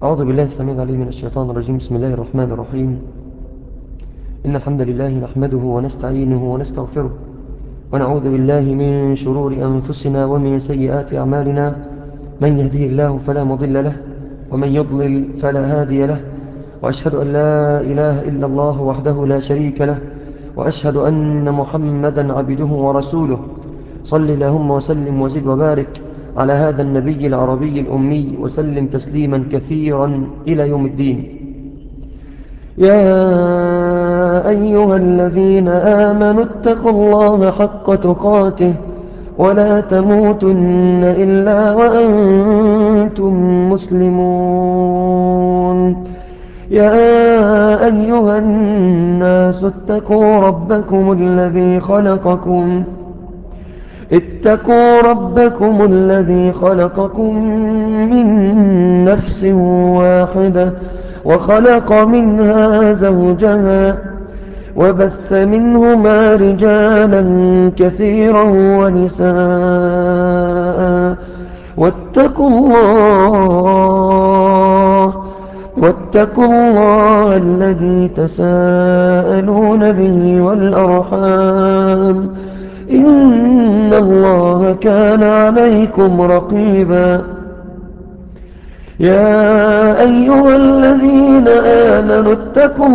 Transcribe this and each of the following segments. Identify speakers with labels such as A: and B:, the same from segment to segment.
A: أعوذ بالله السميع العليم من الشيطان الرجيم بسم الله الرحمن الرحيم إن الحمد لله نحمده ونستعينه ونستغفره ونعوذ بالله من شرور أنفسنا ومن سيئات أعمالنا من يهديه الله فلا مضل له ومن يضلل فلا هادي له وأشهد أن لا إله إلا الله وحده لا شريك له وأشهد أن محمدا عبده ورسوله صل اللهم وسلم وزد وبارك على هذا النبي العربي الأمي وسلم تسليما كثيرا إلى يوم الدين يا أيها الذين آمنوا اتقوا الله حق تقاته ولا تموتن إلا وأنتم مسلمون يا أيها الناس اتقوا ربكم الذي خلقكم اتقوا ربكم الذي خلقكم من نفس واحدة وخلق منها زوجها وبث منهما رجالا كثيرا ونساء واتقوا الله واتقوا الله الذي تساءلون به والأرحام إن الله كان عليكم رقيبا يا أيها الذين آمنوا اتقوا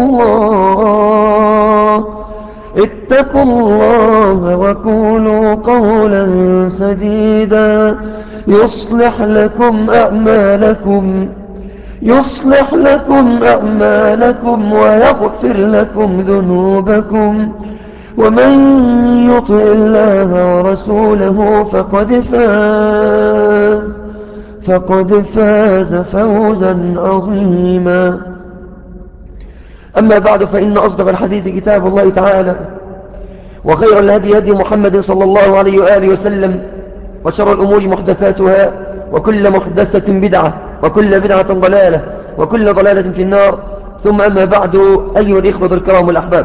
A: الله اتقوا الله وقولوا قولا سديدا يصلح لكم أعمالكم يصلح لكم أعمالكم ويغفر لكم ذنوبكم ومن يطع الله ورسوله فقد فاز فقد فاز فوزا عظيما أما بعد فإن أصدق الحديث كتاب الله تعالى وخير الهدي هدي محمد صلى الله عليه وآله وسلم وشر الأمور محدثاتها وكل محدثة بدعة وكل بدعة ضلالة وكل ضلالة في النار ثم أما بعد أيها الإخوة الكرام والأحباب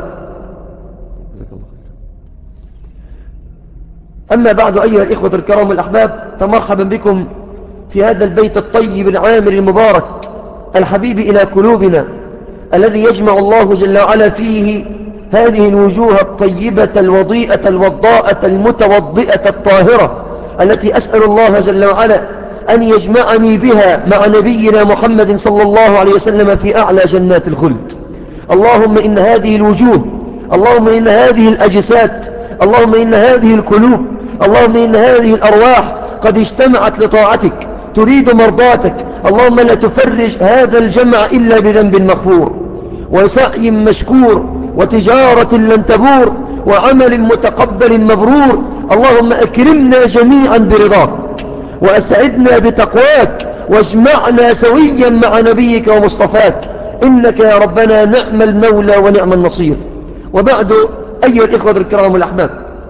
A: أما بعد أيها الإخوة الكرام والأحباب فمرحبا بكم في هذا البيت الطيب العامر المبارك الحبيب إلى قلوبنا الذي يجمع الله جل وعلا فيه هذه الوجوه الطيبة الوضيئة الوضاءة المتوضئة الطاهرة التي أسأل الله جل وعلا أن يجمعني بها مع نبينا محمد صلى الله عليه وسلم في أعلى جنات الخلد اللهم إن هذه الوجوه اللهم إن هذه الأجساد اللهم إن هذه القلوب اللهم إن هذه الأرواح قد اجتمعت لطاعتك تريد مرضاتك اللهم لا تفرج هذا الجمع إلا بذنب مغفور وسعي مشكور وتجارة لن تبور وعمل متقبل مبرور اللهم أكرمنا جميعا برضاك وأسعدنا بتقواك واجمعنا سويا مع نبيك ومصطفاك إنك يا ربنا نعم المولى ونعم النصير وبعد أيها الإخوة الكرام والأحباب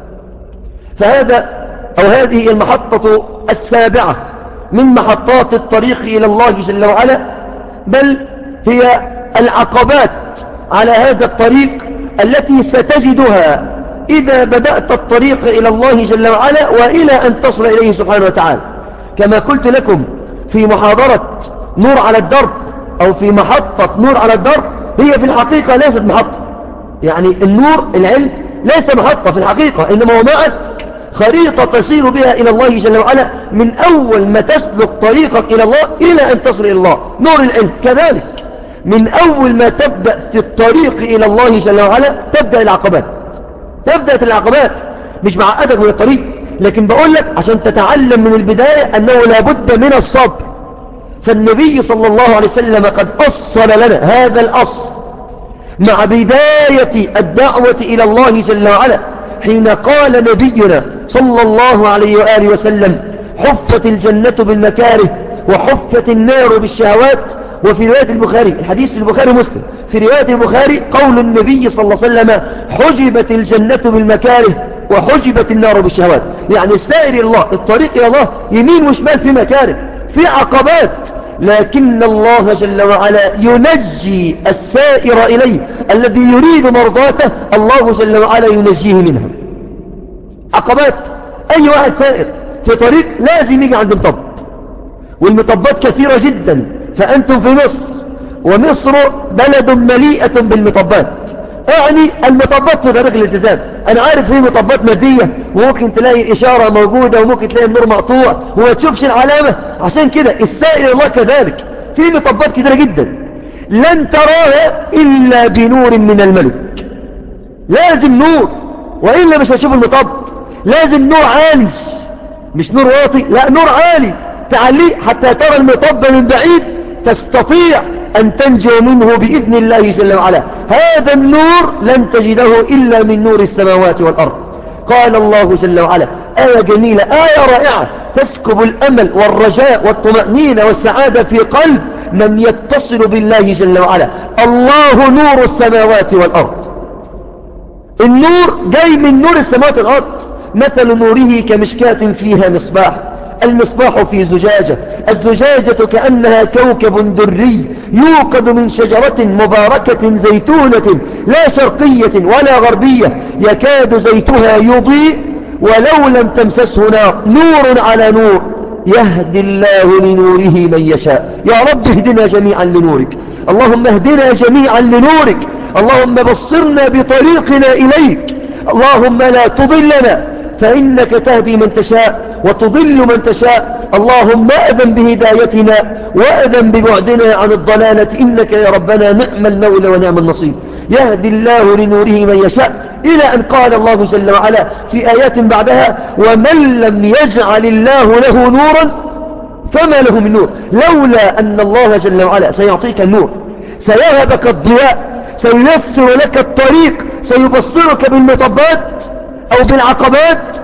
A: فهذا أو هذه المحطة السابعة من محطات الطريق إلى الله جل وعلا بل هي العقبات على هذا الطريق التي ستجدها إذا بدأت الطريق إلى الله جل وعلا وإلى أن تصل إليه سبحانه وتعالى كما قلت لكم في محاضرة نور على الدرب أو في محطة نور على الدرب هي في الحقيقة ليست محطة يعني النور العلم ليس محطة في الحقيقة إنما هو معك خريطة تسير بها إلى الله جل وعلا من أول ما تسلك طريقك إلى الله إلى أن تصل إلى الله نور العلم كذلك من أول ما تبدأ في الطريق إلى الله جل وعلا تبدأ العقبات تبدأ العقبات مش معقدك من الطريق لكن بقول لك عشان تتعلم من البداية أنه لابد من الصبر فالنبي صلى الله عليه وسلم قد أصل لنا هذا الأصل مع بداية الدعوة إلى الله جل وعلا حين قال نبينا صلى الله عليه وآله وسلم حفت الجنة بالمكاره وحفت النار بالشهوات وفي رواية البخاري الحديث في البخاري مسلم في رواية البخاري قول النبي صلى الله عليه وسلم حجبت الجنة بالمكاره وحجبت النار بالشهوات يعني السائر إلى الله الطريق إلى الله يمين وشمال في مكاره في عقبات لكن الله جل وعلا ينجي السائر إليه الذي يريد مرضاته الله جل وعلا ينجيه منها عقبات أي واحد سائر في طريق لازم يجي عند مطب والمطبات كثيرة جدا فأنتم في مصر ومصر بلد مليئة بالمطبات يعني المطبات في طريق الالتزام انا عارف في مطبات مادية وممكن تلاقي اشارة موجودة وممكن تلاقي النور مقطوع وما تشوفش العلامة عشان كده السائل الله كذلك في مطبات كتيرة جدا لن تراها الا بنور من الملك لازم نور وإلا مش هتشوف المطب لازم نور عالي مش نور واطي لا نور عالي تعليه حتى ترى المطب من بعيد تستطيع أن تنجو منه بإذن الله جل وعلا هذا النور لن تجده إلا من نور السماوات والأرض قال الله جل وعلا آية جميلة آية رائعة تسكب الأمل والرجاء والطمأنينة والسعادة في قلب من يتصل بالله جل وعلا الله نور السماوات والأرض النور جاي من نور السماوات والأرض مثل نوره كمشكاة فيها مصباح المصباح في زجاجة الزجاجة كأنها كوكب دري يوقد من شجرة مباركة زيتونة لا شرقية ولا غربية يكاد زيتها يضيء ولو لم تمسسه نار نور على نور يهدي الله لنوره من يشاء يا رب اهدنا جميعا لنورك اللهم اهدنا جميعا لنورك اللهم بصرنا بطريقنا إليك اللهم لا تضلنا فإنك تهدي من تشاء وتضل من تشاء اللهم أذن بهدايتنا وأذن ببعدنا عن الضلالة إنك يا ربنا نعم المولى ونعم النصير يهدي الله لنوره من يشاء إلى أن قال الله جل وعلا في آيات بعدها ومن لم يجعل الله له نورا فما له من نور لولا أن الله جل وعلا سيعطيك النور سيهبك الضياء سييسر لك الطريق سيبصرك بالمطبات أو بالعقبات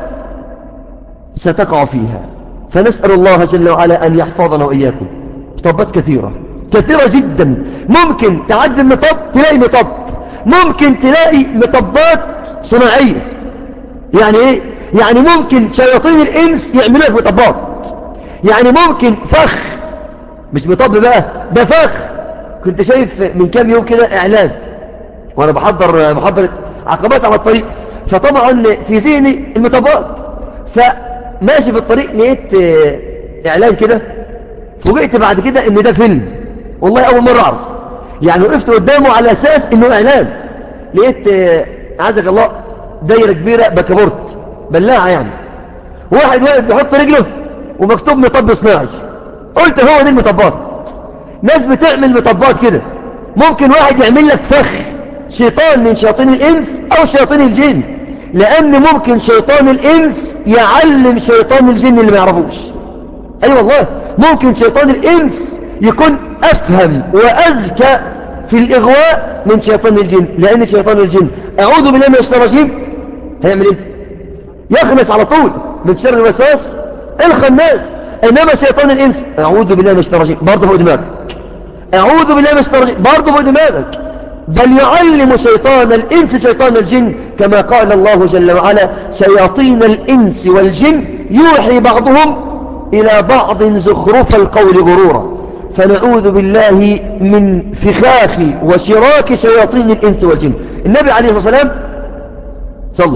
A: ستقع فيها فنسأل الله جل وعلا أن يحفظنا وإياكم مطبات كثيرة كثيرة جدا ممكن تعدي المطب تلاقي مطب ممكن تلاقي مطبات صناعية يعني ايه يعني ممكن شياطين الانس يعملوا لك مطبات يعني ممكن فخ مش مطب بقى ده فخ كنت شايف من كام يوم كده اعلان وانا بحضر محاضرة عقبات على الطريق فطبعا في ذهني المطبات فماشي في الطريق لقيت اعلان كده فوجئت بعد كده ان ده فيلم والله اول مرة اعرف يعني وقفت قدامه على اساس انه اعلان لقيت عزك الله دايرة كبيرة بكابورت بلاعة يعني واحد واقف بيحط رجله ومكتوب مطب صناعي قلت هو دي المطبات ناس بتعمل مطبات كده ممكن واحد يعمل لك فخ شيطان من شياطين الإنس أو شياطين الجن لأن ممكن شيطان الإنس يعلم شيطان الجن اللي ما يعرفوش أي أيوة والله ممكن شيطان الإنس يكون أفهم وأذكى في الإغواء من شيطان الجن لأن شيطان الجن أعوذ بالله من الشيطان الرجيم هيعمل إيه يخنس على طول من شر الوسواس الخناس إنما شيطان الإنس أعوذ بالله من الشيطان الرجيم برضه فوق دماغك أعوذ بالله من الشيطان الرجيم برضه فوق دماغك بل يعلم شيطان الإنس شيطان الجن كما قال الله جل وعلا شياطين الإنس والجن يوحي بعضهم إلى بعض زخرف القول غرورا فنعوذ بالله من فخاخ وشراك شياطين الإنس والجن النبي عليه الصلاة والسلام صلى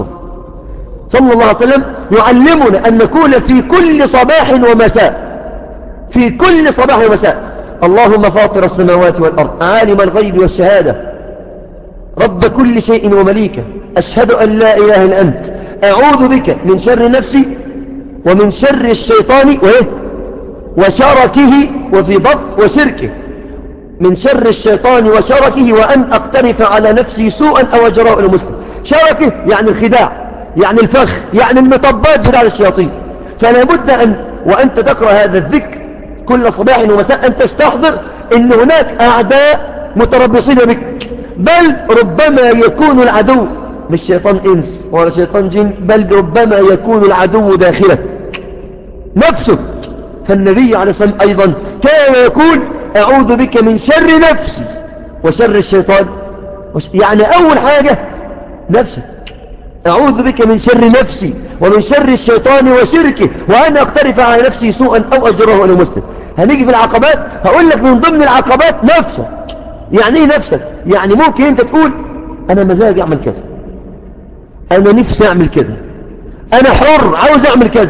A: صلى الله عليه وسلم يعلمنا أن نكون في كل صباح ومساء في كل صباح ومساء اللهم فاطر السماوات والأرض عالم الغيب والشهادة رب كل شيء ومليكه أشهد أن لا إله إلا أنت أعوذ بك من شر نفسي ومن شر الشيطان وإيه وشركه وفي ضبط وشركه من شر الشيطان وشركه وأن أقترف على نفسي سوءا أو أجراء المسلم شركه يعني الخداع يعني الفخ يعني المطبات بتاع الشياطين فلا بد أن وأنت تقرأ هذا الذكر كل صباح ومساء أن تستحضر أن هناك أعداء متربصين بك بل ربما يكون العدو مش شيطان إنس ولا شيطان جن بل ربما يكون العدو داخلك نفسك فالنبي عليه الصلاة والسلام أيضا كان يقول أعوذ بك من شر نفسي وشر الشيطان يعني أول حاجة نفسك أعوذ بك من شر نفسي ومن شر الشيطان وشركه وأنا أقترف على نفسي سوءا أو أجره أنا مسلم هنيجي في العقبات هقول لك من ضمن العقبات نفسك يعني ايه نفسك يعني ممكن انت تقول انا مزاجي اعمل كذا انا نفسي اعمل كذا انا حر عاوز اعمل كذا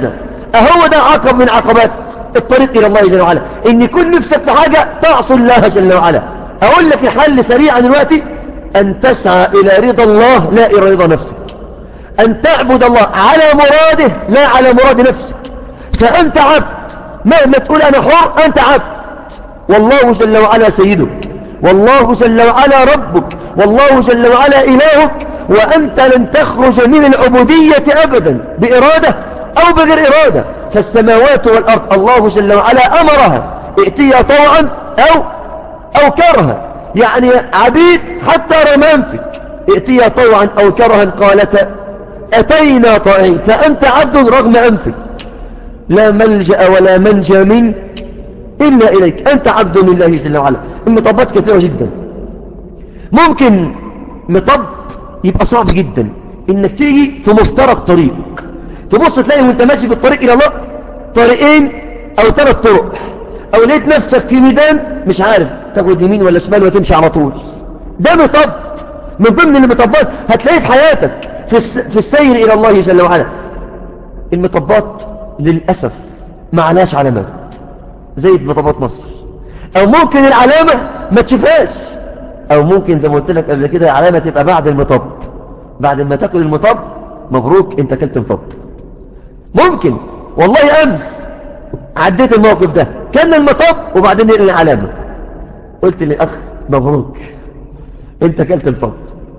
A: أهو ده عقب من عقبات الطريق إلى الله جل وعلا إن يكون نفسك في حاجة تعصي الله جل وعلا أقول لك الحل سريعا دلوقتي أن تسعى إلى رضا الله لا إلى رضا نفسك أن تعبد الله على مراده لا على مراد نفسك فأنت عبد مهما تقول أنا حر أنت عبد والله جل وعلا سيدك والله جل وعلا ربك والله جل وعلا إلهك وأنت لن تخرج من العبودية أبدا بإرادة أو بغير إرادة فالسماوات والأرض الله جل وعلا أمرها ائتيا طوعا أو, أو كرها يعني عبيد حتى رمانفك ائتيا طوعا أو كرها قالت أتينا طائعين فأنت عبد رغم أنفك لا ملجأ ولا منجى منك إلا إليك أنت عبد لله جل وعلا المطبات كثيرة جدا ممكن مطب يبقى صعب جدا إنك تيجي في مفترق طريق تبص تلاقي وانت ماشي في الطريق إلى الله طريقين أو ثلاث طرق أو لقيت نفسك في ميدان مش عارف تاخد يمين ولا شمال وتمشي على طول ده مطب من ضمن المطبات هتلاقيه في حياتك في, الس... في السير إلى الله جل وعلا المطبات للأسف معناش علامات زي مطبات مصر أو ممكن العلامة ما تشوفهاش أو ممكن زي ما قلت لك قبل كده علامة تبقى بعد المطب بعد ما تاكل المطب مبروك انت كلت مطب ممكن والله أمس عديت الموقف ده كان المطب وبعدين العلامة قلت للأخ مبروك انت كلت المطب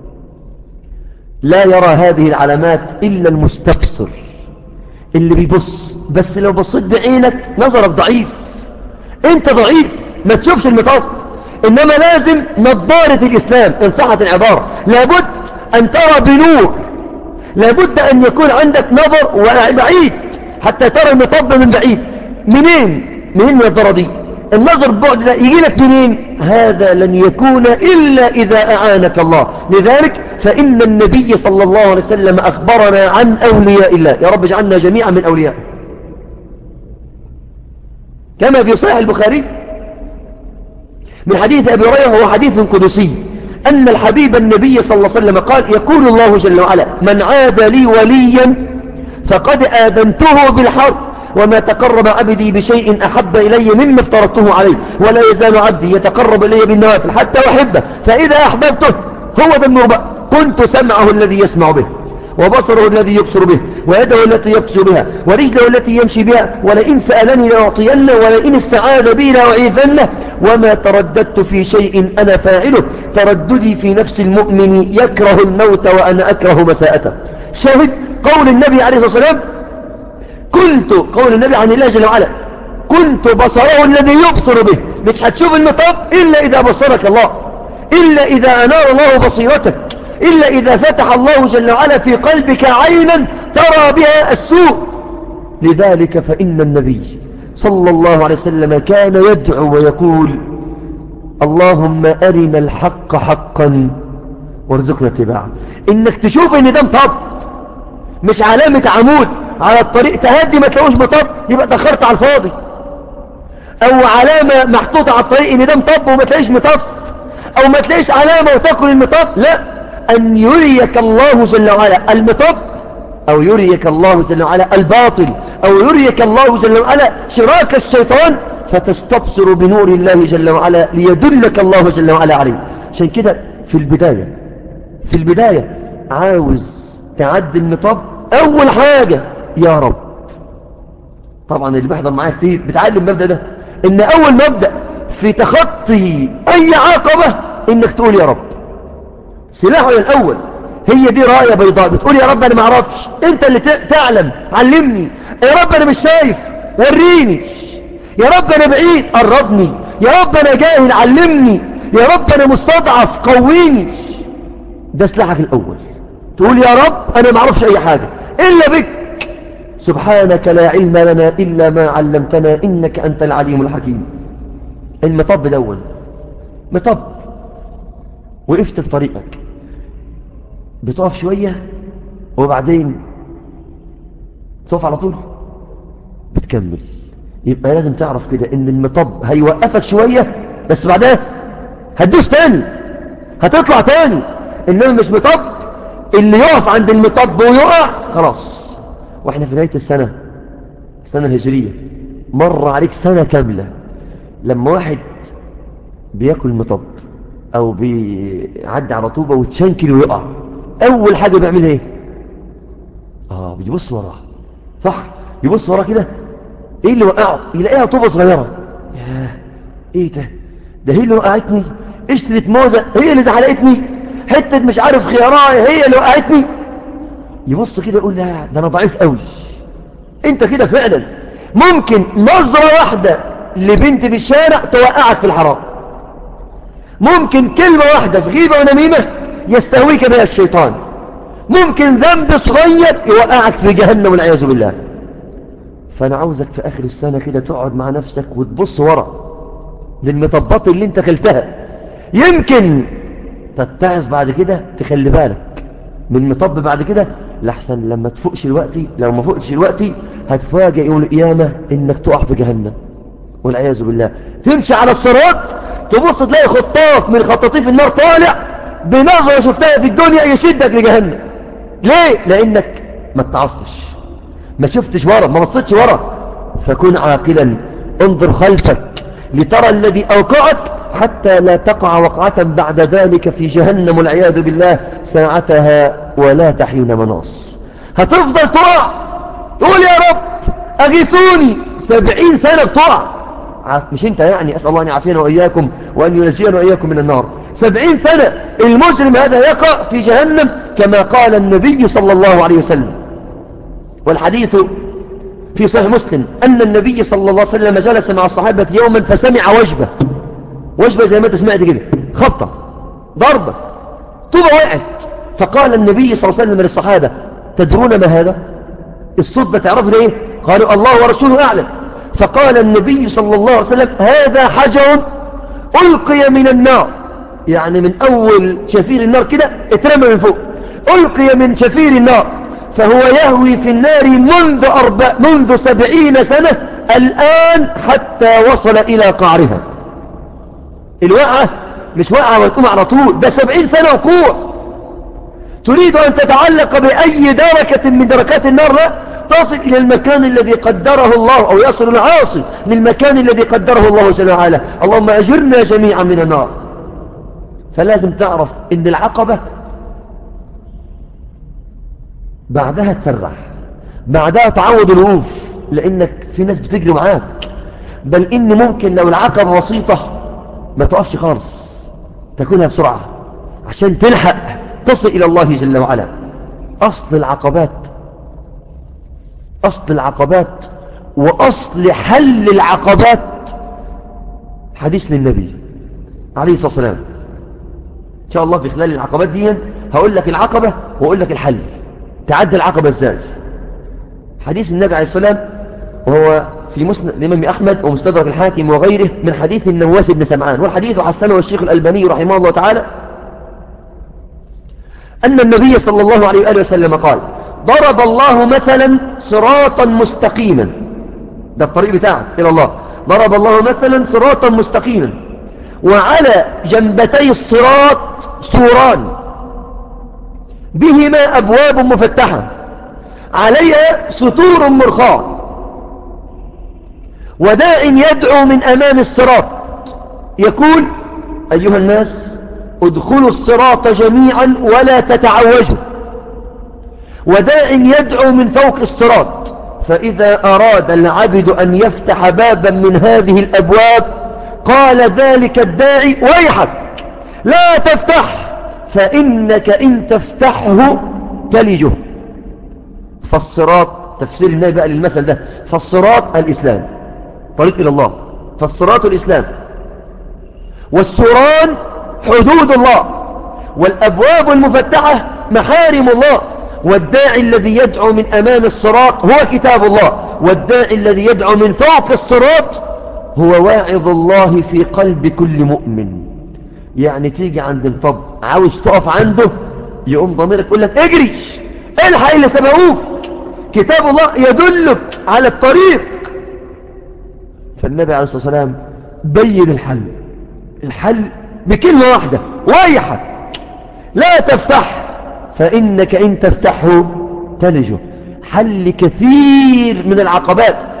A: لا يرى هذه العلامات إلا المستبصر اللي بيبص بس لو بصيت بعينك نظرك ضعيف انت ضعيف ما تشوفش المطب إنما لازم نظارة الإسلام إن صحت العبارة لابد أن ترى بنور لابد أن يكون عندك نظر بعيد حتى ترى المطب من بعيد منين منين النظارة دي النظر بعد يجي لك منين هذا لن يكون إلا إذا أعانك الله لذلك فإن النبي صلى الله عليه وسلم أخبرنا عن أولياء الله يا رب اجعلنا جميعا من أولياء كما في صحيح البخاري من حديث أبي هريرة هو حديث قدسي أن الحبيب النبي صلى الله عليه وسلم قال يقول الله جل وعلا من عاد لي وليا فقد آذنته بالحرب وما تقرب عبدي بشيء أحب إلي مما افترضته عليه ولا يزال عبدي يتقرب إلي بالنوافل حتى أحبه فإذا أحببته هو ذا النور كنت سمعه الذي يسمع به وبصره الذي يبصر به ويده التي يبطش بها ورجله التي يمشي بها ولئن سألني لأعطينه ولئن استعاذ بي لأعيذنه وما ترددت في شيء أنا فاعله ترددي في نفس المؤمن يكره الموت وأنا أكره مساءته شاهد قول النبي عليه الصلاة والسلام كنت قول النبي عن الله جل وعلا كنت بصره الذي يبصر به مش هتشوف المطاب إلا إذا بصرك الله إلا إذا أنار الله بصيرتك إلا إذا فتح الله جل وعلا في قلبك عينا ترى بها السوء لذلك فإن النبي صلى الله عليه وسلم كان يدعو ويقول اللهم أرنا الحق حقا وارزقنا اتباعه إنك تشوف إن ده مطب مش علامة عمود على الطريق تهدي ما تلاقوش مطب يبقى تأخرت على الفاضي أو علامة محطوطة على الطريق إن ده مطب وما تلاقيش مطب أو ما تلاقيش علامة وتاكل المطب لا أن يريك الله جل وعلا المطب أو يريك الله جل وعلا الباطل أو يريك الله جل وعلا شراك الشيطان فتستبصر بنور الله جل وعلا ليدلك الله جل وعلا عليه عشان كده في البداية في البداية عاوز تعدي المطب أول حاجة يا رب طبعا اللي بيحضر معايا كتير بتعلم المبدأ ده إن أول مبدأ في تخطي أي عقبة إنك تقول يا رب سلاحه الأول هي دي راية بيضاء بتقول يا رب أنا ما اعرفش أنت اللي تعلم علمني يا رب أنا مش شايف وريني يا رب أنا بعيد قربني يا رب أنا جاهل علمني يا رب أنا مستضعف قويني ده سلاحك الأول تقول يا رب أنا ما اعرفش أي حاجة إلا بك سبحانك لا علم لنا إلا ما علمتنا إنك أنت العليم الحكيم المطب الأول مطب وقفت في طريقك بتقف شوية وبعدين تقف على طول بتكمل يبقى لازم تعرف كده ان المطب هيوقفك شوية بس بعدها هتدوس تاني هتطلع تاني انما مش مطب اللي يقف عند المطب ويقع خلاص واحنا في نهاية السنة السنة الهجرية مر عليك سنة كاملة لما واحد بياكل مطب او بيعدي على طوبة وتشنكل ويقع اول حاجة بيعملها ايه اه بيبص وراه صح يبص وراه كده ايه اللي وقعه يلاقيها طوبة صغيرة ياه ايه ده ده هي اللي وقعتني اشترت موزة هي اللي زعلقتني حتة مش عارف خياراي هي اللي وقعتني يبص كده يقول لا ده انا ضعيف قوي انت كده فعلا ممكن نظرة واحدة لبنت في الشارع توقعك في الحرام ممكن كلمة واحدة في غيبة ونميمة يستهويك بها الشيطان ممكن ذنب صغير يوقعك في جهنم والعياذ بالله فأنا عاوزك في آخر السنة كده تقعد مع نفسك وتبص ورا للمطبات اللي انت كلتها يمكن تتعظ بعد كده تخلي بالك من مطب بعد كده لحسن لما تفوقش الوقتي لو ما فوقتش الوقتي هتفاجئ يوم القيامة انك تقع في جهنم والعياذ بالله تمشي على الصراط تبص تلاقي خطاف من خطاطيف النار طالع بنظرة شفتها في الدنيا يشدك لجهنم ليه؟ لانك ما اتعصتش ما شفتش ورا ما بصيتش ورا فكن عاقلا انظر خلفك لترى الذي أوقعك حتى لا تقع وقعة بعد ذلك في جهنم والعياذ بالله ساعتها ولا تحين مناص هتفضل تقع تقول يا رب أغيثوني سبعين سنة بتقع مش انت يعني أسأل الله أن يعافينا وإياكم وأن ينجينا وإياكم من النار سبعين سنة المجرم هذا يقع في جهنم كما قال النبي صلى الله عليه وسلم والحديث في صحيح مسلم أن النبي صلى الله عليه وسلم جلس مع الصحابة يوما فسمع وجبة وجبة زي ما انت سمعت كده خبطة ضربة طوبة وقعت فقال النبي صلى الله عليه وسلم للصحابة تدرون ما هذا الصوت ده تعرفوا ايه قالوا الله ورسوله أعلم فقال النبي صلى الله عليه وسلم هذا حجر ألقي من النار يعني من أول شفير النار كده اترمى من فوق ألقي من شفير النار فهو يهوي في النار منذ, أربع منذ سبعين سنة الآن حتى وصل إلى قعرها الوقعة مش وقعة وتقوم على طول ده سبعين سنة وقوع تريد أن تتعلق بأي دركة من دركات النار لا تصل إلى المكان الذي قدره الله أو يصل العاصي للمكان الذي قدره الله جل وعلا اللهم أجرنا جميعا من النار فلازم تعرف إن العقبة بعدها تسرح بعدها تعود الوقوف لأنك في ناس بتجري معاك بل إن ممكن لو العقبة بسيطة ما تقفش خالص تكونها بسرعة عشان تلحق تصل إلى الله جل وعلا أصل العقبات أصل العقبات وأصل حل العقبات حديث للنبي عليه الصلاة والسلام إن شاء الله في خلال العقبات دي هقول لك العقبة وأقول لك الحل تعدي العقبة ازاي حديث النبي عليه السلام وهو في مسند الإمام أحمد ومستدرك الحاكم وغيره من حديث النواس بن سمعان والحديث حسنه الشيخ الألباني رحمه الله تعالى أن النبي صلى الله عليه وآله وسلم قال ضرب الله مثلا صراطا مستقيما ده الطريق بتاعك إلى الله ضرب الله مثلا صراطا مستقيما وعلى جنبتي الصراط سوران بهما أبواب مفتحة عليها سطور مرخاة وداع يدعو من أمام الصراط يقول أيها الناس ادخلوا الصراط جميعا ولا تتعوجوا وداع يدعو من فوق الصراط فإذا أراد العبد أن يفتح بابا من هذه الأبواب قال ذلك الداعي ويحك لا تفتح فإنك إن تفتحه تلجه فالصراط تفسير النبي بقى للمثل ده فالصراط الإسلام طريق إلى الله فالصراط الإسلام والسوران حدود الله والأبواب المفتحة محارم الله والداعي الذي يدعو من أمام الصراط هو كتاب الله والداعي الذي يدعو من فوق الصراط هو واعظ الله في قلب كل مؤمن يعني تيجي عند مطب عاوز تقف عنده يقوم ضميرك يقول لك اجري الحق اللي سبقوك كتاب الله يدلك على الطريق فالنبي عليه الصلاة والسلام بين الحل الحل بكلمة واحدة ويحك لا تفتح فإنك إن تفتحه تلجه حل كثير من العقبات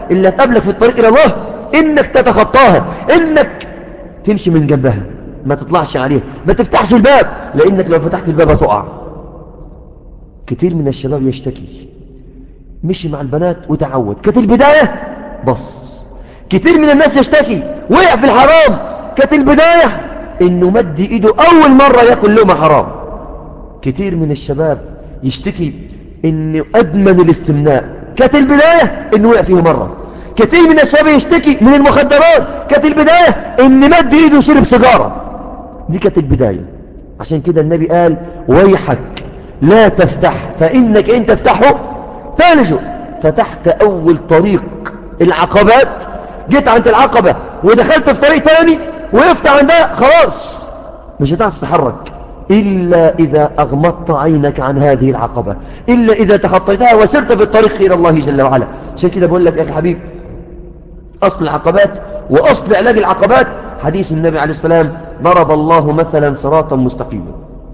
A: اللي هتقابلك في الطريق إلى الله إنك تتخطاها إنك تمشي من جنبها ما تطلعش عليها ما تفتحش الباب لأنك لو فتحت الباب هتقع كتير من الشباب يشتكي مشي مع البنات وتعود كانت البداية بص كتير من الناس يشتكي وقع في الحرام كانت البداية انه مد ايده اول مرة ياكل لقمة حرام كتير من الشباب يشتكي انه ادمن الاستمناء كانت البداية انه وقع فيه مرة كتير من الشباب يشتكي من المخدرات كانت البداية ان مد ايده وشرب سيجارة دي كانت البداية عشان كده النبي قال ويحك لا تفتح فإنك إن تفتحه تلجو فتحت أول طريق العقبات جيت عند العقبة ودخلت في طريق تاني وقفت عندها خلاص مش هتعرف تتحرك إلا إذا أغمضت عينك عن هذه العقبة إلا إذا تخطيتها وسرت في الطريق إلى الله جل وعلا عشان كده بقول لك يا حبيب أصل العقبات وأصل علاج العقبات حديث النبي عليه السلام ضرب الله مثلا صراطا مستقيما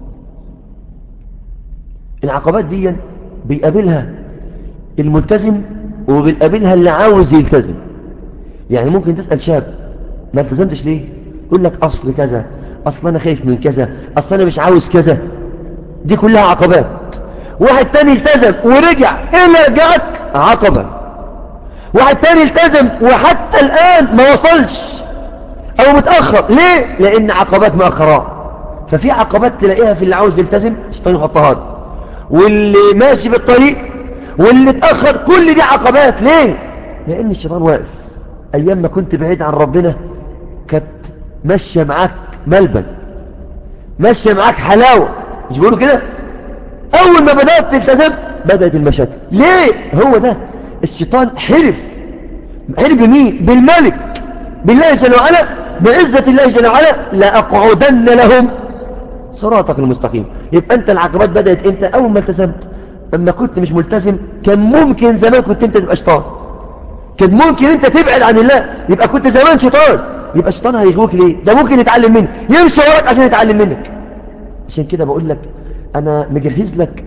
A: العقبات دي بيقابلها الملتزم وبيقابلها اللي عاوز يلتزم يعني ممكن تسأل شاب ما التزمتش ليه يقول لك أصل كذا أصل أنا خايف من كذا أصل أنا مش عاوز كذا دي كلها عقبات واحد تاني التزم ورجع إيه اللي رجعك عقبة واحد تاني التزم وحتى الآن ما وصلش أو متأخر ليه لأن عقبات مأخرات ففي عقبات تلاقيها في اللي عاوز يلتزم الشيطان يحطها واللي ماشي في الطريق واللي اتأخر كل دي عقبات ليه لأن الشيطان واقف أيام ما كنت بعيد عن ربنا كانت ماشية معاك ملبن ماشية معاك حلاوة مش بيقولوا كده أول ما بدأت تلتزم بدأت المشاكل ليه هو ده الشيطان حلف حلف بمين بالملك بالله جل وعلا بعزة الله جل وعلا لأقعدن لهم صراطك المستقيم يبقى أنت العقبات بدأت أنت أول ما التزمت أما كنت مش ملتزم كان ممكن زمان كنت أنت تبقى شيطان كان ممكن أنت تبعد عن الله يبقى كنت زمان شيطان يبقى الشيطان هيغوك ليه ده ممكن يتعلم منك يمشي وراك عشان يتعلم منك عشان كده بقول لك أنا مجهز لك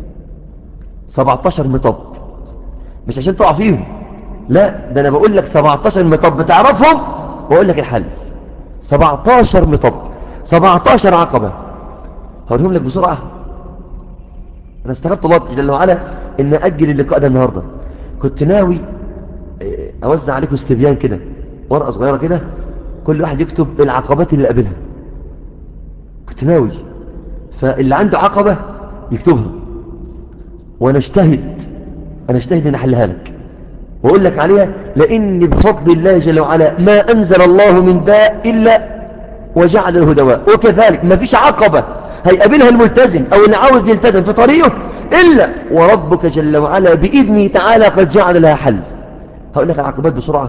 A: 17 مطب مش عشان تقع فيهم لا ده أنا بقول لك 17 مطب تعرفهم وأقول لك الحل 17 مطب 17 عقبة هقولهم لك بسرعة أنا استغربت الله جل وعلا إن أجل اللقاء ده النهاردة كنت ناوي أوزع عليكم استبيان كده ورقة صغيرة كده كل واحد يكتب العقبات اللي قابلها كنت ناوي فاللي عنده عقبة يكتبها وأنا اجتهد أنا اجتهد أن أحلها لك وأقول لك عليها لأن بفضل الله جل وعلا ما أنزل الله من داء إلا وجعل له دواء وكذلك ما فيش عقبة هيقابلها الملتزم أو اللي عاوز يلتزم في طريقه إلا وربك جل وعلا بإذنه تعالى قد جعل لها حل هقول لك العقبات بسرعة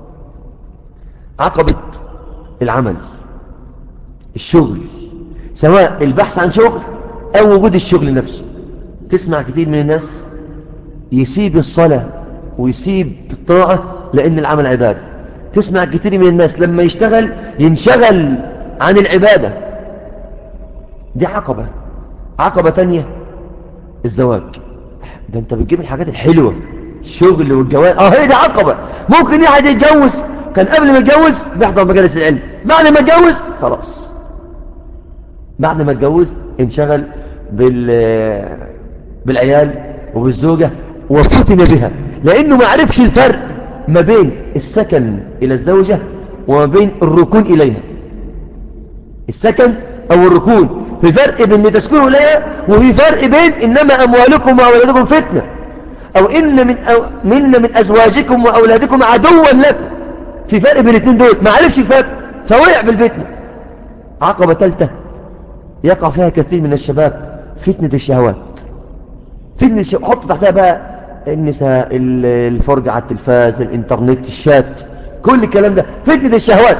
A: عقبة العمل الشغل سواء البحث عن شغل أو وجود الشغل نفسه تسمع كتير من الناس يسيب الصلاة ويسيب الطاعة لأن العمل عبادة تسمع كتير من الناس لما يشتغل ينشغل عن العبادة دي عقبة عقبة تانية الزواج ده انت بتجيب الحاجات الحلوة الشغل والجواز اه هي دي عقبة ممكن واحد يتجوز كان قبل ما يتجوز بيحضر مجالس العلم بعد ما يتجوز خلاص بعد ما يتجوز انشغل بال بالعيال وبالزوجة وفتن بها لأنه ما عرفش الفرق ما بين السكن إلى الزوجة وما بين الركون إليها السكن أو الركون في فرق بين اللي تسكنوا إليها وفي فرق بين إنما أموالكم وأولادكم فتنة أو إن من, أو من من أزواجكم وأولادكم عدوا لكم في فرق بين الاثنين دول ما عرفش الفرق فوقع في الفتنة عقبة ثالثة يقع فيها كثير من الشباب فتنة الشهوات فتنة الشهوات حط تحتها بقى النساء الفرج على التلفاز الانترنت الشات كل الكلام ده فتنة الشهوات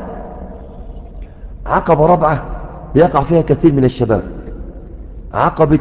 A: عقبة رابعة يقع فيها كثير من الشباب عقبة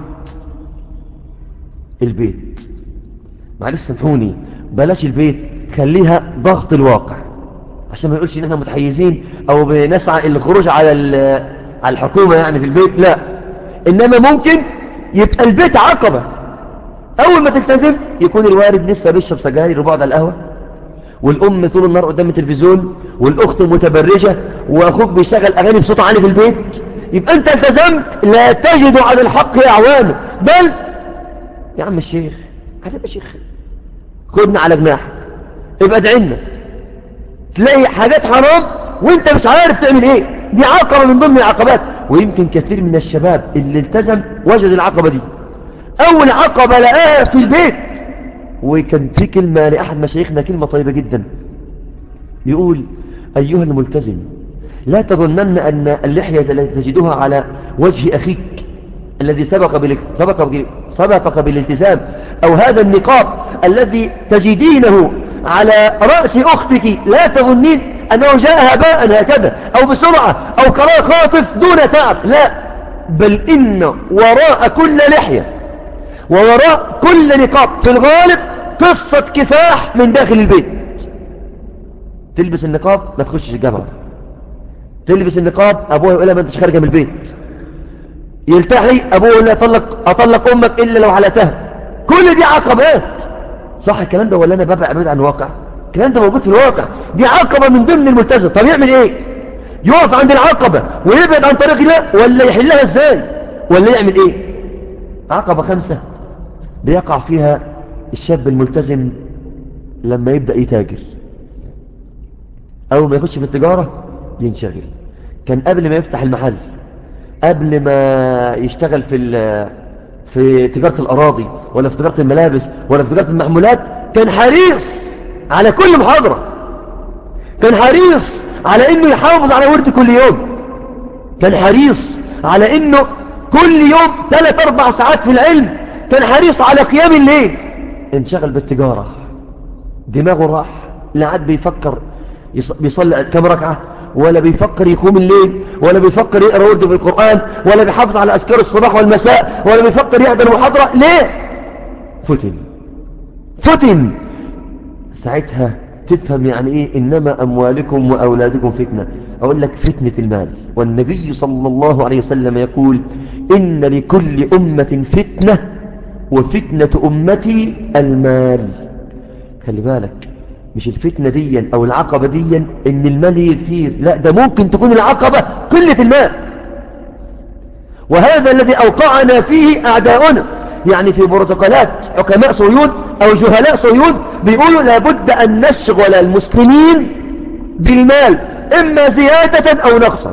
A: البيت معلش سامحوني بلاش البيت خليها ضغط الواقع عشان ما يقولش ان احنا متحيزين او بنسعى الخروج على على الحكومة يعني في البيت لا انما ممكن يبقى البيت عقبة اول ما تلتزم يكون الوارد لسه بيشرب سجاير وبعد على القهوة والأم طول النهار قدام التلفزيون والأخت متبرجة وأخوك بيشغل أغاني بصوت عالي في البيت يبقى أنت التزمت لا تجد على الحق أعوانا بل يا عم الشيخ هتبقى شيخ خدنا على جناحك ابقى ادعنا تلاقي حاجات حرام وانت مش عارف تعمل ايه دي عقبة من ضمن العقبات ويمكن كثير من الشباب اللي التزم وجد العقبة دي اول عقبة لقاها في البيت وكان في كلمة لأحد مشايخنا كلمة طيبة جدا يقول أيها الملتزم لا تظنن أن اللحية التي تجدها على وجه أخيك الذي سبق سبق سبقك بالالتزام أو هذا النقاب الذي تجدينه على رأس أختك لا تظنين أنه جاء هباء هكذا أو بسرعة أو قرار خاطف دون تعب لا بل إن وراء كل لحية ووراء كل نقاب في الغالب قصة كفاح من داخل البيت تلبس النقاب ما تخشش الجامعة تلبس النقاب أبوها يقول لها ما انتش خارجة من البيت يلتحي أبوه يقول لها أطلق, أطلق أمك إلا لو حلتها كل دي عقبات صح الكلام ده ولا أنا ببع بعيد عن الواقع الكلام ده موجود في الواقع دي عقبة من ضمن الملتزم طب يعمل إيه يقف عند العقبة ويبعد عن طريق الله ولا يحلها إزاي ولا يعمل إيه عقبة خمسة بيقع فيها الشاب الملتزم لما يبدأ يتاجر أول ما يخش في التجارة ينشغل كان قبل ما يفتح المحل قبل ما يشتغل في في تجارة الأراضي ولا في تجارة الملابس ولا في تجارة المحمولات كان حريص على كل محاضرة كان حريص على انه يحافظ على ورد كل يوم كان حريص على انه كل يوم ثلاث اربع ساعات في العلم كان حريص على قيام الليل انشغل بالتجارة دماغه راح لا عاد بيفكر بيصلي كم ركعة ولا بيفكر يقوم الليل ولا بيفكر يقرأ ورده في القرآن ولا بيحافظ على أذكار الصباح والمساء ولا بيفكر يحضر محاضرة ليه فتن فتن ساعتها تفهم يعني ايه انما اموالكم واولادكم فتنة اقول لك فتنة المال والنبي صلى الله عليه وسلم يقول ان لكل امة فتنة وفتنة امتي المال خلي بالك مش الفتنة دي او العقبة دي ان المال هي كتير لا ده ممكن تكون العقبة قلة المال وهذا الذي اوقعنا فيه اعداؤنا يعني في بروتوكولات حكماء صهيون أو جهلاء صهيون بيقولوا لابد أن نشغل المسلمين بالمال إما زيادة أو نقصا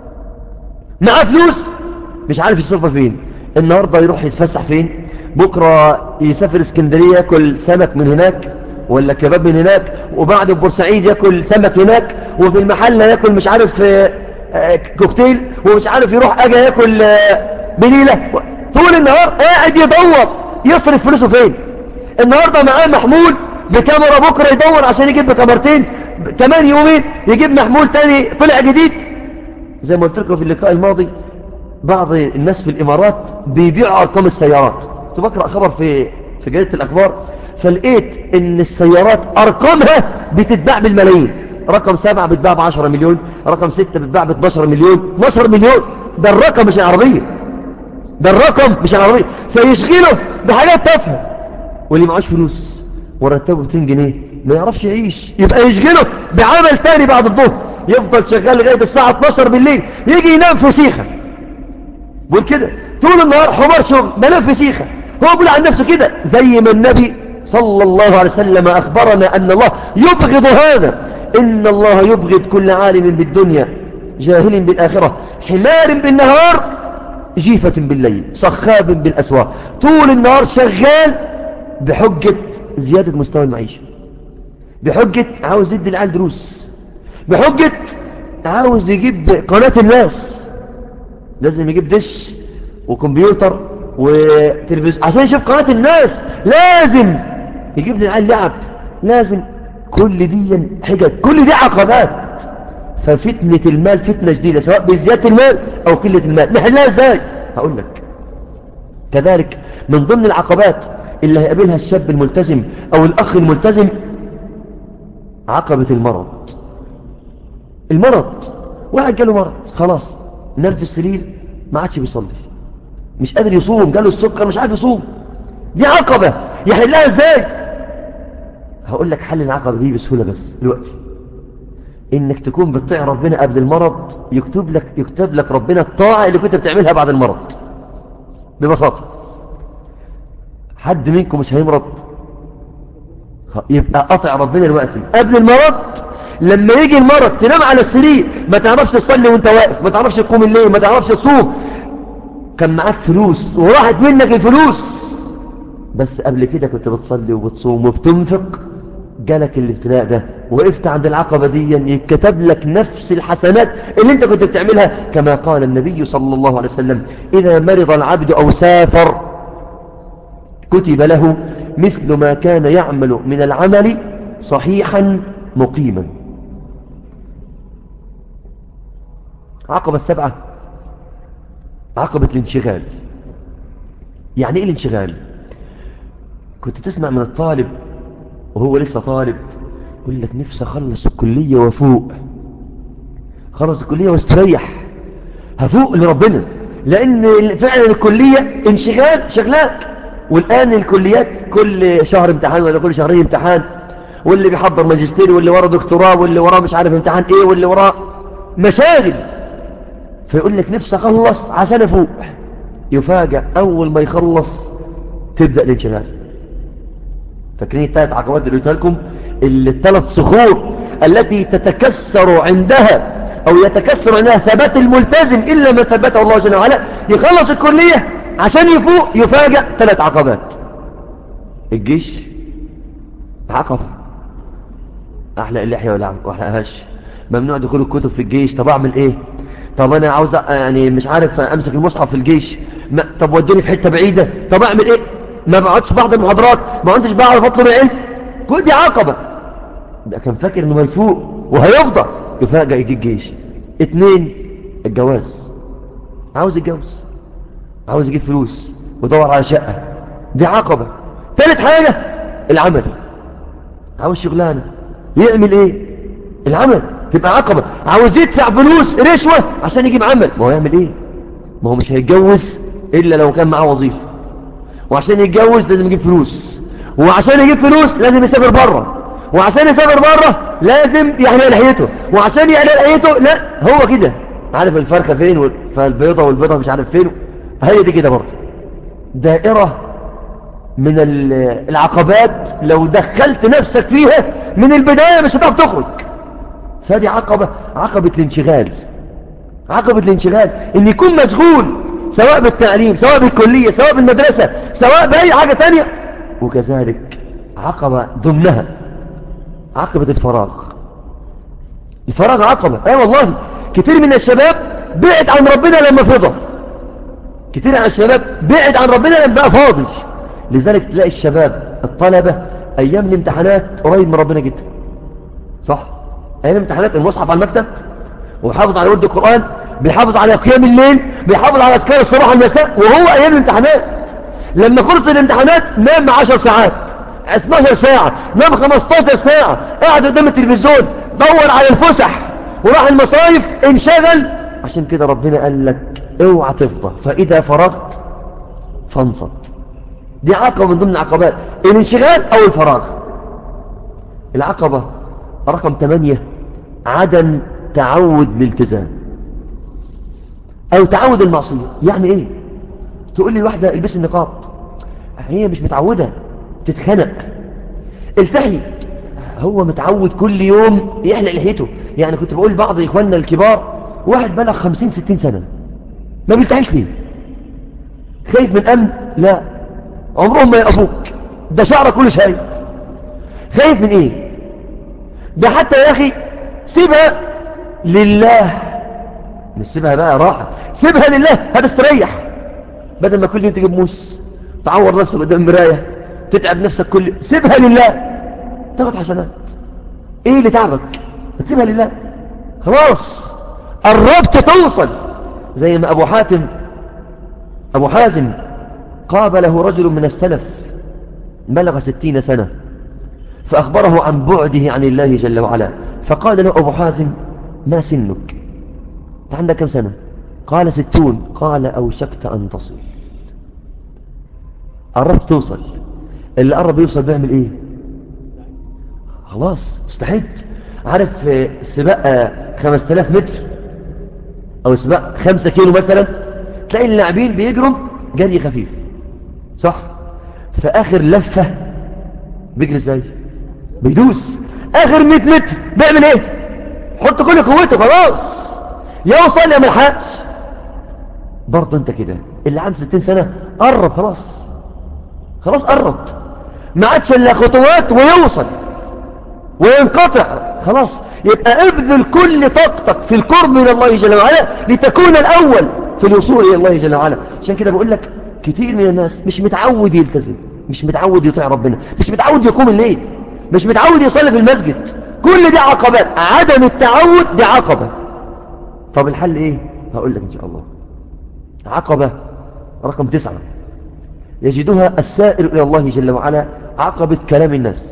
A: معاه فلوس مش عارف يصرفها فين النهاردة يروح يتفسح فين بكرة يسافر اسكندرية يأكل سمك من هناك ولا كباب من هناك وبعد بورسعيد يأكل سمك هناك وفي المحل يأكل مش عارف آه، آه، كوكتيل ومش عارف يروح أجا يأكل آه، بليلة طول النهار قاعد يدور يصرف فلوسه فين النهاردة معاه محمول بكاميرا بكرة يدور عشان يجيب بكاميرتين كمان يومين يجيب محمول تاني طلع جديد زي ما قلت لكم في اللقاء الماضي بعض الناس في الإمارات بيبيعوا أرقام السيارات كنت بقرأ خبر في في جريدة الأخبار فلقيت إن السيارات أرقامها بتتباع بالملايين رقم سبعة بتباع ب 10 مليون رقم ستة بتباع ب 12 مليون 12 مليون ده الرقم مش العربية ده الرقم مش العربية فيشغله بحاجات تافهة واللي معاش فلوس ورتبه 200 جنيه ما يعرفش يعيش يبقى يشغله بعمل تاني بعد الظهر يفضل شغال لغاية الساعة 12 بالليل يجي ينام في سيخة بقول كده طول النهار حمار شغل بنام في سيخة هو بيقول عن نفسه كده زي ما النبي صلى الله عليه وسلم أخبرنا أن الله يبغض هذا إن الله يبغض كل عالم بالدنيا جاهل بالآخرة حمار بالنهار جيفة بالليل صخاب بالأسواق طول النهار شغال بحجة زيادة مستوى المعيشة بحجة عاوز يدي العيال دروس بحجة عاوز يجيب قناة الناس لازم يجيب دش وكمبيوتر وتلفزيون عشان يشوف قناة الناس لازم يجيب للعيال لعب لازم كل دي حجج كل دي عقبات ففتنة المال فتنة جديدة سواء بزيادة المال أو قلة المال نحلها ازاي هقول لك كذلك من ضمن العقبات اللي هيقابلها الشاب الملتزم أو الأخ الملتزم عقبة المرض المرض واحد جاله مرض خلاص نام في السرير ما عادش بيصلي مش قادر يصوم جاله السكر مش عارف يصوم دي عقبة يحلها ازاي هقول لك حل العقبة دي بسهولة بس دلوقتي انك تكون بتطيع ربنا قبل المرض يكتب لك يكتب لك ربنا الطاعة اللي كنت بتعملها بعد المرض ببساطة حد منكم مش هيمرض يبقى قطع ربنا دلوقتي قبل المرض لما يجي المرض تنام على السرير ما تعرفش تصلي وانت واقف ما تعرفش تقوم الليل ما تعرفش تصوم كان معاك فلوس وراحت منك الفلوس بس قبل كده كنت بتصلي وبتصوم وبتنفق جالك الابتلاء ده وقفت عند العقبة دي يكتب لك نفس الحسنات اللي انت كنت بتعملها كما قال النبي صلى الله عليه وسلم إذا مرض العبد أو سافر كتب له مثل ما كان يعمل من العمل صحيحا مقيما عقبة السبعة عقبة الانشغال يعني ايه الانشغال كنت تسمع من الطالب وهو لسه طالب يقول لك نفسي اخلص الكلية وفوق خلص الكلية واستريح هفوق لربنا لان فعلا الكلية انشغال شغلاك والان الكليات كل شهر امتحان ولا كل شهرين امتحان واللي بيحضر ماجستير واللي وراه دكتوراه واللي وراه مش عارف امتحان ايه واللي وراه مشاغل فيقول لك نفسي اخلص عشان افوق يفاجأ اول ما يخلص تبدأ الانشغال فاكرين الثلاث عقبات اللي قلتها لكم الثلاث صخور التي تتكسر عندها او يتكسر عندها ثبات الملتزم الا ما ثبته الله جل وعلا يخلص الكلية عشان يفوق يفاجأ ثلاث عقبات الجيش عقبة احلق اللحية ولا احلقهاش ممنوع دخول الكتب في الجيش طب اعمل ايه طب انا عاوز يعني مش عارف امسك المصحف في الجيش ما طب ودوني في حتة بعيدة طب اعمل ايه ما بقعدش بعض المحاضرات ما كنتش بعرف اطلب العلم كل دي عقبة ده كان فاكر انه هيفوق وهيفضى يفاجئ يجي الجيش اتنين الجواز عاوز يتجوز عاوز يجيب فلوس ودور على شقة دي عقبة ثالث حاجة العمل عاوز شغلانة يعمل ايه العمل تبقى عقبة عاوز يدفع فلوس رشوة عشان يجيب عمل ما هو يعمل ايه ما هو مش هيتجوز الا لو كان معاه وظيفة وعشان يتجوز لازم يجيب فلوس وعشان يجيب فلوس لازم يسافر بره وعشان يسافر بره لازم يحلق لحيته وعشان يحلق لحيته لا هو كده عارف الفرخة فين فالبيضة والبيضة مش عارف فين هي دي كده برضه دائرة من العقبات لو دخلت نفسك فيها من البداية مش هتعرف تخرج فهذه عقبة عقبة الانشغال عقبة الانشغال ان يكون مشغول سواء بالتعليم سواء بالكلية سواء بالمدرسة سواء بأي حاجة تانية وكذلك عقبة ضمنها عقبة الفراغ الفراغ عقبة اي والله كتير من الشباب بعد عن ربنا لما فضى كتير من الشباب بعد عن ربنا لما بقى فاضي لذلك تلاقي الشباب الطلبة ايام الامتحانات قريب من ربنا جدا صح ايام الامتحانات المصحف على المكتب وحافظ على ورد القرآن بيحافظ على قيام الليل بيحافظ على أذكار الصباح والمساء وهو أيام الامتحانات لما خلص الامتحانات نام 10 ساعات 12 ساعة نام 15 ساعة قاعد قدام التلفزيون دور على الفسح وراح المصايف انشغل عشان كده ربنا قال لك اوعى تفضى فإذا فرغت فانصت دي عقبة من ضمن العقبات الانشغال أو الفراغ العقبة رقم 8 عدم تعود الالتزام او تعود المعصية يعني ايه تقول لي الواحدة البس النقاب هي مش متعودة تتخنق التحي هو متعود كل يوم يحلق لحيته يعني كنت بقول بعض اخواننا الكبار واحد بلغ خمسين ستين سنة ما بيلتحيش ليه خايف من امن لا عمرهم ما يقفوك ده شعرك كله شايف خايف من ايه ده حتى يا اخي سيبها لله مش سيبها بقى راحة سيبها لله هتستريح بدل ما كل يوم تجيب موس تعور نفسك قدام المراية تتعب نفسك كل يوم سيبها لله تاخد حسنات ايه اللي تعبك تسيبها لله خلاص قربت توصل زي ما ابو حاتم ابو حازم قابله رجل من السلف بلغ ستين سنة فأخبره عن بعده عن الله جل وعلا فقال له أبو حازم ما سنك أنت عندك كم سنة قال ستون قال أوشكت أن تصل قربت توصل اللي قرب يوصل بيعمل إيه خلاص مستعد عارف آه، سباق آه، 5000 متر او سباق 5 كيلو مثلا تلاقي اللاعبين بيجروا جري خفيف صح في اخر لفة بيجري ازاي بيدوس اخر 100 متر بيعمل ايه حط كل قوته خلاص يوصل يا ملحقش برضه انت كده اللي عنده 60 سنة قرب خلاص خلاص قرب ما عادش الا خطوات ويوصل وينقطع خلاص يبقى ابذل كل طاقتك في القرب من الله جل وعلا لتكون الأول في الوصول إلى الله جل وعلا عشان كده بقول لك كتير من الناس مش متعود يلتزم مش متعود يطيع ربنا مش متعود يقوم الليل مش متعود يصلي في المسجد كل دي عقبات عدم التعود دي عقبة طب الحل ايه هقول لك ان شاء الله عقبة رقم تسعة يجدها السائر إلى الله جل وعلا عقبة كلام الناس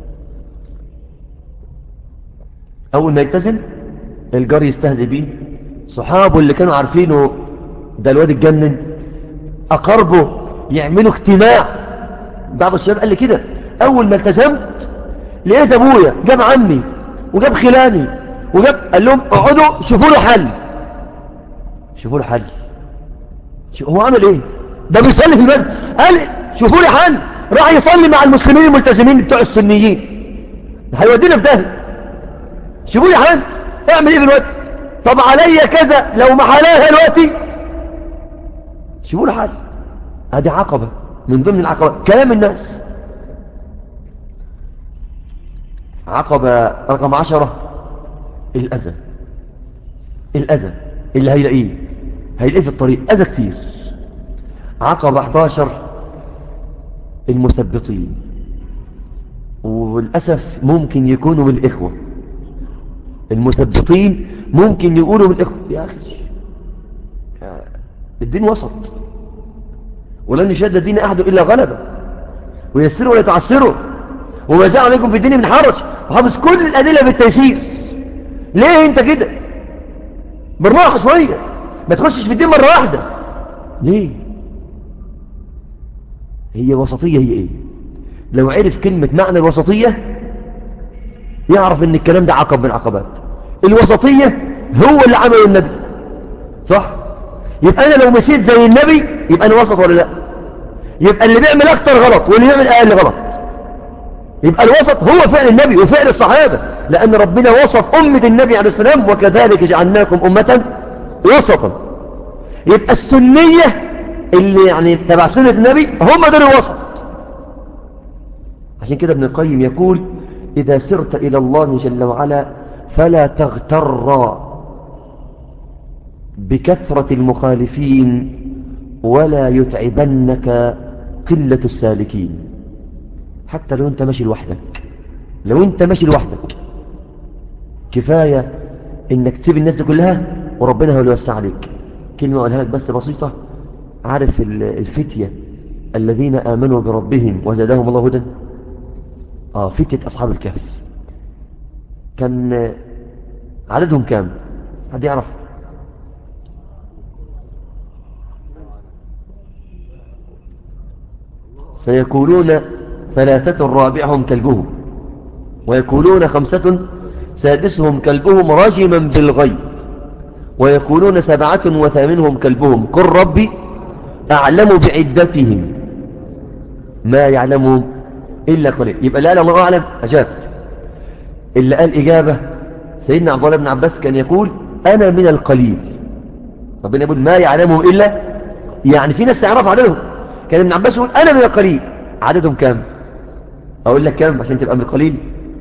A: أول ما يلتزم الجار يستهزئ بيه صحابه اللي كانوا عارفينه ده الواد اتجنن أقربه يعملوا اجتماع بعض الشباب قال لي كده أول ما التزمت لقيت أبويا جاب عمي وجاب خلاني وجاب قال لهم اقعدوا شوفوا له حل شوفوا له حل شو هو عمل ايه ده بيصلي في المسجد قال شوفوا لي حل راح يصلي مع المسلمين الملتزمين بتوع السنيين هيودينا في داهيه شوفوا لي حل اعمل ايه دلوقتي طب عليا كذا لو ما حلاها دلوقتي شوفوا لي حل ادي عقبه من ضمن العقبات كلام الناس عقبة رقم عشرة الأذى الأذى اللي هيلاقيه هيلاقيه في الطريق أذى كتير عقبة 11 المثبطين وللأسف ممكن يكونوا من الإخوة المثبطين ممكن يقولوا من الإخوة يا أخي الدين وسط ولن يشد الدين أحد إلا غلبه ويسره ولا يتعسره وما جاء عليكم في الدين من حرج وحافظ كل الأدلة بالتيسير ليه انت كده بالراحة شوية ما تخشش في الدين مرة واحدة ليه هي وسطية هي ايه لو عرف كلمة معنى الوسطية يعرف ان الكلام ده عقب من العقبات الوسطية هو اللي عمله النبي صح يبقى انا لو مشيت زي النبي يبقى انا وسط ولا لا يبقى اللي بيعمل اكتر غلط واللي بيعمل اقل غلط يبقى الوسط هو فعل النبي وفعل الصحابة لأن ربنا وصف أمة النبي عليه السلام وكذلك جعلناكم أمة وسطا يبقى السنية اللي يعني تبع سنة النبي هم دول الوسط عشان كده ابن القيم يقول إذا سرت إلى الله جل وعلا فلا تغتر بكثرة المخالفين ولا يتعبنك قلة السالكين حتى لو انت ماشي لوحدك لو انت ماشي لوحدك كفاية انك تسيب الناس دي كلها وربنا هو اللي يوسع عليك كلمة اقولها لك بس بسيطة عارف الفتية الذين آمنوا بربهم وزادهم الله هدى اه فتية أصحاب الكهف كان عددهم كام حد يعرف سيكونون ثلاثة رابعهم كلبهم ويكونون خمسة سادسهم كلبهم رجما بالغيب ويكونون سبعة وثامنهم كلبهم قل ربي أعلم بعدتهم ما يعلمهم إلا قليل يبقى لا الله أعلم أجاب اللي قال إجابة سيدنا عبد الله بن عباس كان يقول أنا من القليل ربنا يقول ما يعلمهم إلا يعني في ناس تعرف عددهم كان ابن عباس يقول أنا من القليل عددهم كام أقول لك كام عشان تبقى من القليل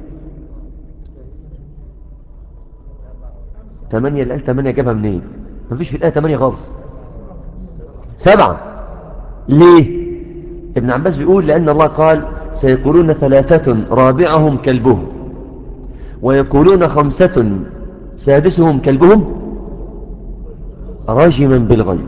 A: ثمانية اللي قال ثمانية جابها منين مفيش في الآية ثمانية خالص سبعة ليه ابن عباس بيقول لأن الله قال سيقولون ثلاثة رابعهم كلبهم ويقولون خمسة سادسهم كلبهم رجما بالغيب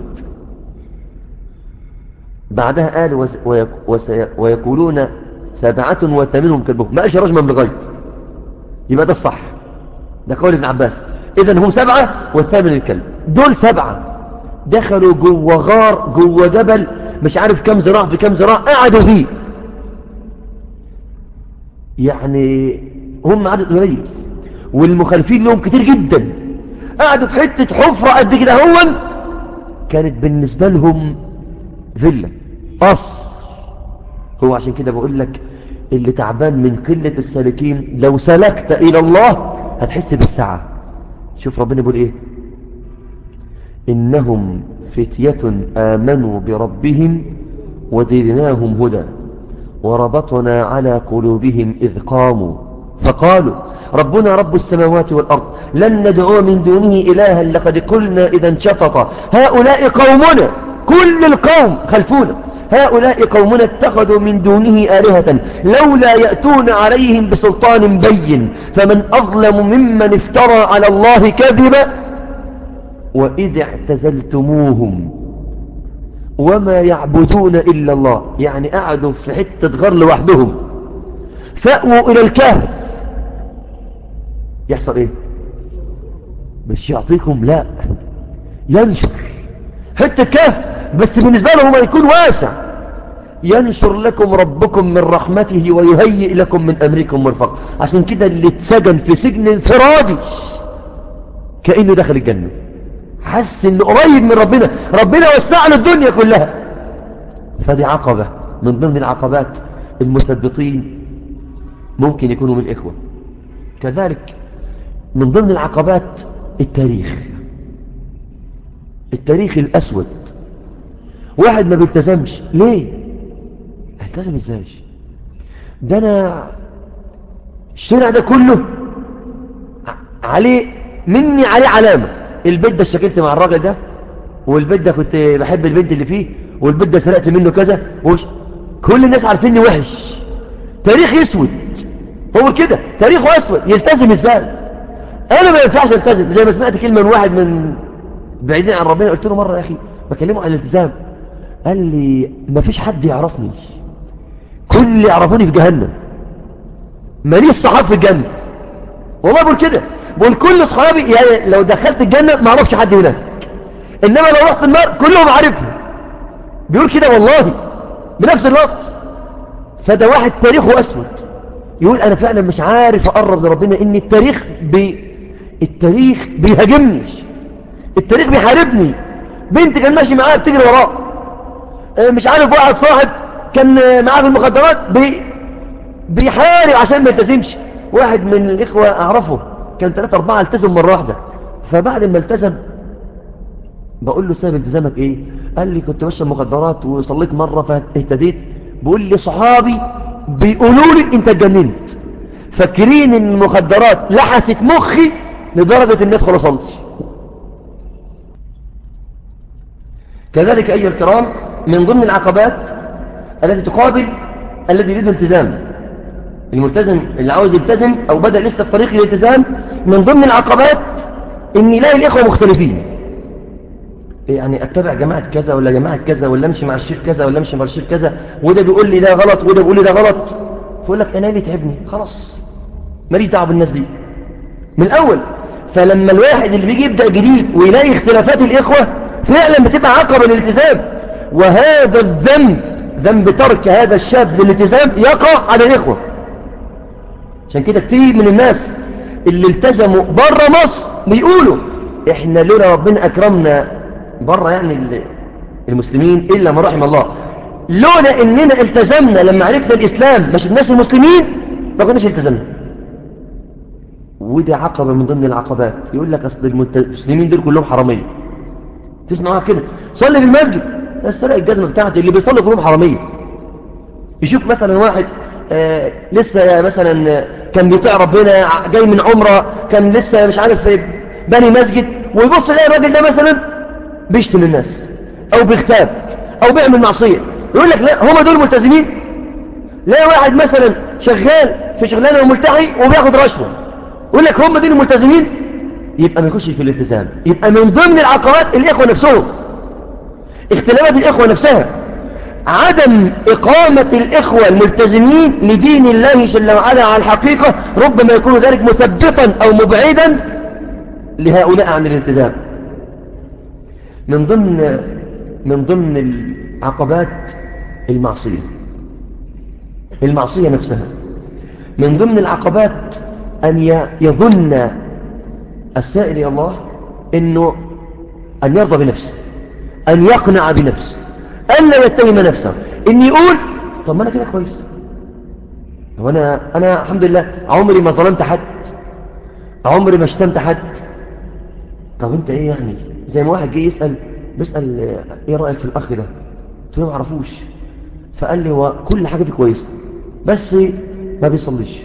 A: بعدها قال ويقولون سبعة وثامنهم كلبهم ما قالش رجما بالغيب يبقى ده الصح ده قول ابن عباس إذن هم سبعة والثامن الكلب دول سبعة دخلوا جوه غار جوه جبل مش عارف كم زراع في كم زراع قعدوا فيه يعني هم عدد قليل والمخالفين لهم كتير جدا قعدوا في حتة حفرة قد كده هون كانت بالنسبة لهم فيلا قصر هو عشان كده بقول لك اللي تعبان من قلة السالكين لو سلكت إلى الله هتحس بالسعة شوف ربنا بيقول إيه إنهم فتية آمنوا بربهم وزدناهم هدى وربطنا على قلوبهم إذ قاموا فقالوا ربنا رب السماوات والأرض لن ندعو من دونه إلها لقد قلنا إذا شطط هؤلاء قومنا كل القوم خلفونا هؤلاء قومنا اتخذوا من دونه آلهة لولا يأتون عليهم بسلطان بين فمن أظلم ممن افترى على الله كذبا وإذ اعتزلتموهم وما يعبدون إلا الله يعني قعدوا في حتة غر لوحدهم فأووا إلى الكهف يحصل إيه مش يعطيكم لا ينشر حتة كهف بس بالنسبة لهم يكون واسع ينشر لكم ربكم من رحمته ويهيئ لكم من أمركم مرفق عشان كده اللي اتسجن في سجن انفرادي كأنه دخل الجنة حس انه قريب من ربنا ربنا وسع له الدنيا كلها فدي عقبة من ضمن العقبات المثبطين ممكن يكونوا من الإخوة كذلك من ضمن العقبات التاريخ التاريخ الأسود واحد ما بيلتزمش ليه هيلتزم ازاي ده انا الشارع ده كله عليه مني عليه علامة البيت ده اشتكلت مع الراجل ده والبيت ده كنت بحب البنت اللي فيه والبيت ده سرقت منه كذا وش كل الناس عارفيني وحش تاريخ اسود هو كده تاريخه اسود يلتزم ازاي انا ما ينفعش التزم زي ما سمعت كلمة من واحد من بعيدين عن ربنا قلت له مرة يا اخي بكلمه عن الالتزام قال لي ما فيش حد يعرفني كل اللي يعرفوني في جهنم ماليش صحاب في الجنة والله بقول كده بقول كل اصحابي يعني لو دخلت الجنة ما اعرفش حد هناك انما لو رحت النار كلهم عارفهم بيقول كده والله بنفس الوقت فده واحد تاريخه اسود يقول انا فعلا مش عارف اقرب لربنا ان التاريخ بي التاريخ بيهاجمني التاريخ بيحاربني بنت كان ماشي معاها بتجري وراه مش عارف واحد صاحب كان معاه في المخدرات بي بيحارب عشان ما يلتزمش واحد من الإخوة أعرفه كان ثلاثة أربعة التزم مرة واحدة فبعد ما التزم بقول له سبب التزامك إيه قال لي كنت بشرب مخدرات وصليت مرة فاهتديت بقول لي صحابي بيقولوا لي أنت اتجننت فاكرين ان المخدرات لحست مخي لدرجة ان ادخل اصلي كذلك أيها الكرام من ضمن العقبات التي تقابل الذي يريد الالتزام الملتزم اللي عاوز يلتزم أو بدأ لسه في طريق الالتزام من ضمن العقبات أن يلاقي الإخوة مختلفين يعني اتبع جماعة كذا ولا جماعة كذا ولا امشي مع الشيخ كذا ولا امشي مع الشيخ كذا وده بيقول لي ده غلط وده بيقول لي ده غلط فيقول لك انا اللي تعبني خلاص مالي دعوه بالناس دي من الاول فلما الواحد اللي بيجي يبدا جديد ويلاقي اختلافات الاخوه فعلا بتبقى عقبه للالتزام وهذا الذنب ذنب ترك هذا الشاب للالتزام يقع على الاخوه عشان كده كتير من الناس اللي التزموا بره مصر بيقولوا احنا لولا ربنا اكرمنا بره يعني المسلمين إلا ما رحم الله لولا إننا التزمنا لما عرفنا الإسلام مش الناس المسلمين ما كناش التزمنا ودي عقبة من ضمن العقبات يقول لك أصل المسلمين دول كلهم حرامية تسمعوا كده صلي في المسجد السرق الجزمة بتاعته اللي بيصلي كلهم حرامية يشوف مثلا واحد آه لسه مثلا كان بيطيع ربنا جاي من عمره كان لسه مش عارف بني مسجد ويبص يلاقي الراجل ده مثلا بيشتم الناس او بيغتاب او بيعمل معصية يقول لك لا هم دول ملتزمين لا واحد مثلا شغال في شغلانة وملتحي وبياخد رشوة يقول لك هم دول الملتزمين يبقى ما يخش في الالتزام يبقى من ضمن العقبات الاخوة نفسهم اختلافات الاخوة نفسها عدم إقامة الإخوة الملتزمين لدين الله جل وعلا على الحقيقة ربما يكون ذلك مثبطا أو مبعدا لهؤلاء عن الالتزام من ضمن من ضمن العقبات المعصية المعصية نفسها من ضمن العقبات أن يظن السائل إلى الله أنه أن يرضى بنفسه أن يقنع بنفسه ألا يتهم نفسه أن يقول طب ما أنا كده كويس وأنا أنا الحمد لله عمري ما ظلمت حد عمري ما اشتمت حد طب أنت إيه يعني زي ما واحد جه يسأل بيسأل إيه رأيك في الأخ ده قلت له ما اعرفوش فقال لي هو كل حاجة فيه كويسة بس ما بيصليش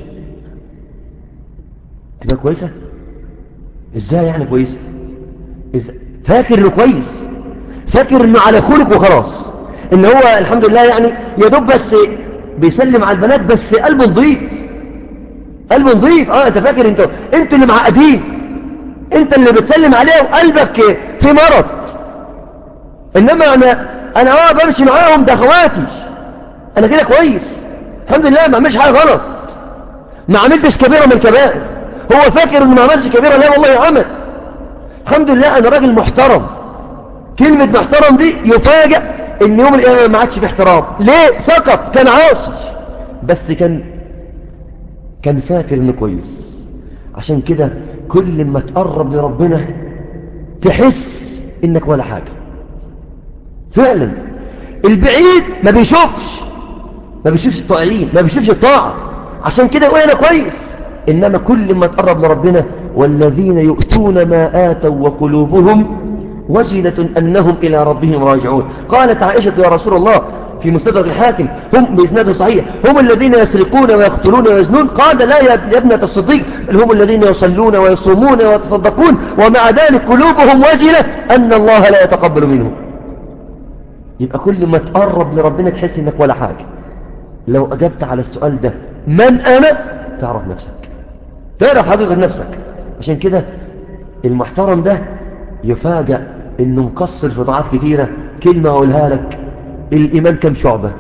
A: تبقى كويسة ازاي يعني كويسة إزاي؟ فاكر انه كويس فاكر انه على خلق وخلاص ان هو الحمد لله يعني يدوب بس بيسلم على البنات بس قلبه نظيف قلبه نظيف اه انت فاكر انت انت اللي معقدين انت اللي بتسلم عليه وقلبك في مرض انما انا انا اه بمشي معاهم ده اخواتي انا كده كويس الحمد لله ما عملش حاجه غلط ما عملتش كبيره من الكبائر هو فاكر انه ما عملش كبيره لا والله عمل الحمد لله انا راجل محترم كلمه محترم دي يفاجئ ان يوم القيامه ما عادش في احترام ليه سقط كان عاصي بس كان كان فاكر انه كويس عشان كده كل ما تقرب لربنا تحس انك ولا حاجه فعلا البعيد ما بيشوفش ما بيشوفش الطائعين ما بيشوفش الطاعة عشان كده يقول أنا كويس إنما كل ما تقرب لربنا والذين يؤتون ما آتوا وقلوبهم وجلة أنهم إلى ربهم راجعون قالت عائشة يا رسول الله في مستدرك الحاكم هم بإسناد صحيح هم الذين يسرقون ويقتلون ويزنون قال لا يا ابنة الصديق بل هم الذين يصلون ويصومون ويتصدقون ومع ذلك قلوبهم وجلة أن الله لا يتقبل منهم يبقى كل ما تقرب لربنا تحس انك ولا حاجة لو اجبت على السؤال ده من انا تعرف نفسك تعرف حقيقة نفسك عشان كده المحترم ده يفاجأ انه مقصر في طاعات كتيرة كلمة اقولها لك الايمان كم شعبة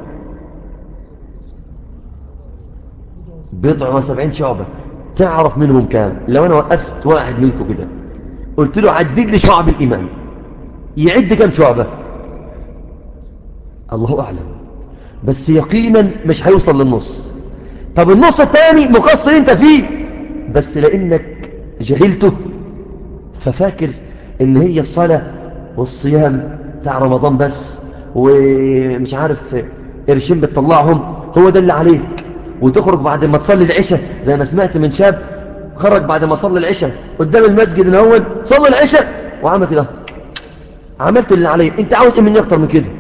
A: بضع وسبعين شعبة تعرف منهم كام لو انا وقفت واحد منكم كده قلت له عدد لي شعب الايمان يعد كم شعبة الله أعلم بس يقينا مش هيوصل للنص طب النص الثاني مقصر انت فيه بس لانك جهلته ففاكر ان هي الصلاة والصيام بتاع رمضان بس ومش عارف قرشين بتطلعهم هو ده اللي عليك وتخرج بعد ما تصلي العشاء زي ما سمعت من شاب خرج بعد ما صلي العشاء قدام المسجد الاول صلي العشاء وعمل كده عملت اللي عليه انت عاوز ايه مني اكتر من كده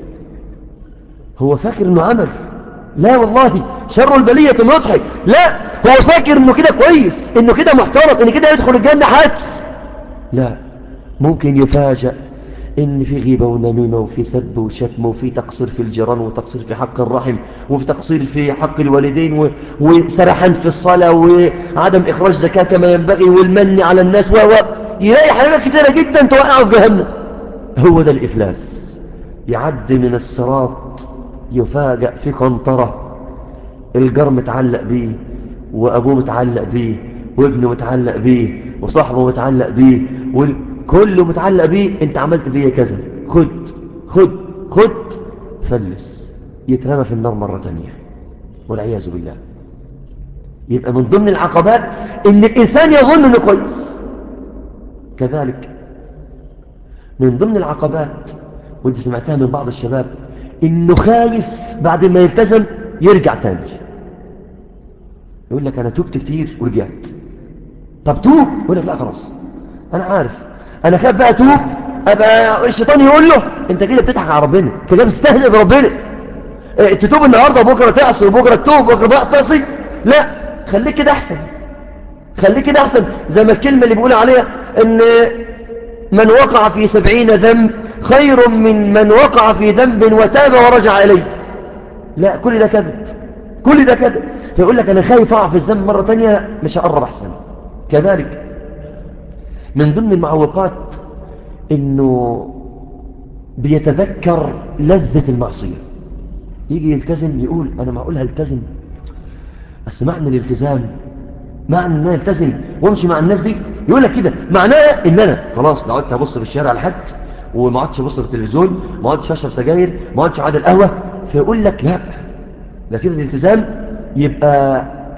A: هو فاكر انه عمل لا والله شر البلية يضحك لا هو فاكر انه كده كويس انه كده محترم انه كده يدخل الجنة حتف لا ممكن يفاجأ ان في غيبة ونميمة وفي سب وشتم وفي تقصير في الجيران وتقصير في حق الرحم وفي تقصير في حق الوالدين و... وسرحان في الصلاة وعدم اخراج زكاة كما ينبغي والمن على الناس و يلاقي حاجات كتيرة جدا توقعه في جهنم هو ده الافلاس يعدي من الصراط يفاجأ في قنطرة الجار متعلق بيه وأبوه متعلق بيه وابنه متعلق بيه وصاحبه متعلق بيه وكله متعلق بيه انت عملت فيه كذا خد خد خد فلس يترمى في النار مرة تانية والعياذ بالله يبقى من ضمن العقبات ان الانسان يظن انه كويس كذلك من ضمن العقبات وانت سمعتها من بعض الشباب انه خايف بعد ما يلتزم يرجع تاني يقول لك انا توبت كتير ورجعت طب توب يقول لك لا خلاص انا عارف انا خايف بقى توب ابقى الشيطان يقول له انت كده بتضحك على ربنا انت كده بتستهزئ بربنا اه تتوب النهارده وبكره تعصي وبكره تتوب وبكره بقى تعصي لا خليك كده احسن خليك كده احسن زي ما الكلمه اللي بيقول عليها ان من وقع في سبعين ذنب خير من من وقع في ذنب وتاب ورجع إليه لا كل ده كذب كل ده كذب فيقول لك أنا خايف أقع في الذنب مرة تانية مش هقرب أحسن كذلك من ضمن المعوقات إنه بيتذكر لذة المعصية يجي يلتزم يقول أنا معقول هلتزم بس معنى الالتزام معنى ان انا التزم وامشي مع الناس دي يقول لك كده معناه ان انا خلاص لو قعدت ابص في الشارع لحد وما عادش ابص في التلفزيون ما عادش اشرب سجاير ما عادش اقعد القهوه فيقول لك لا ده كده الالتزام يبقى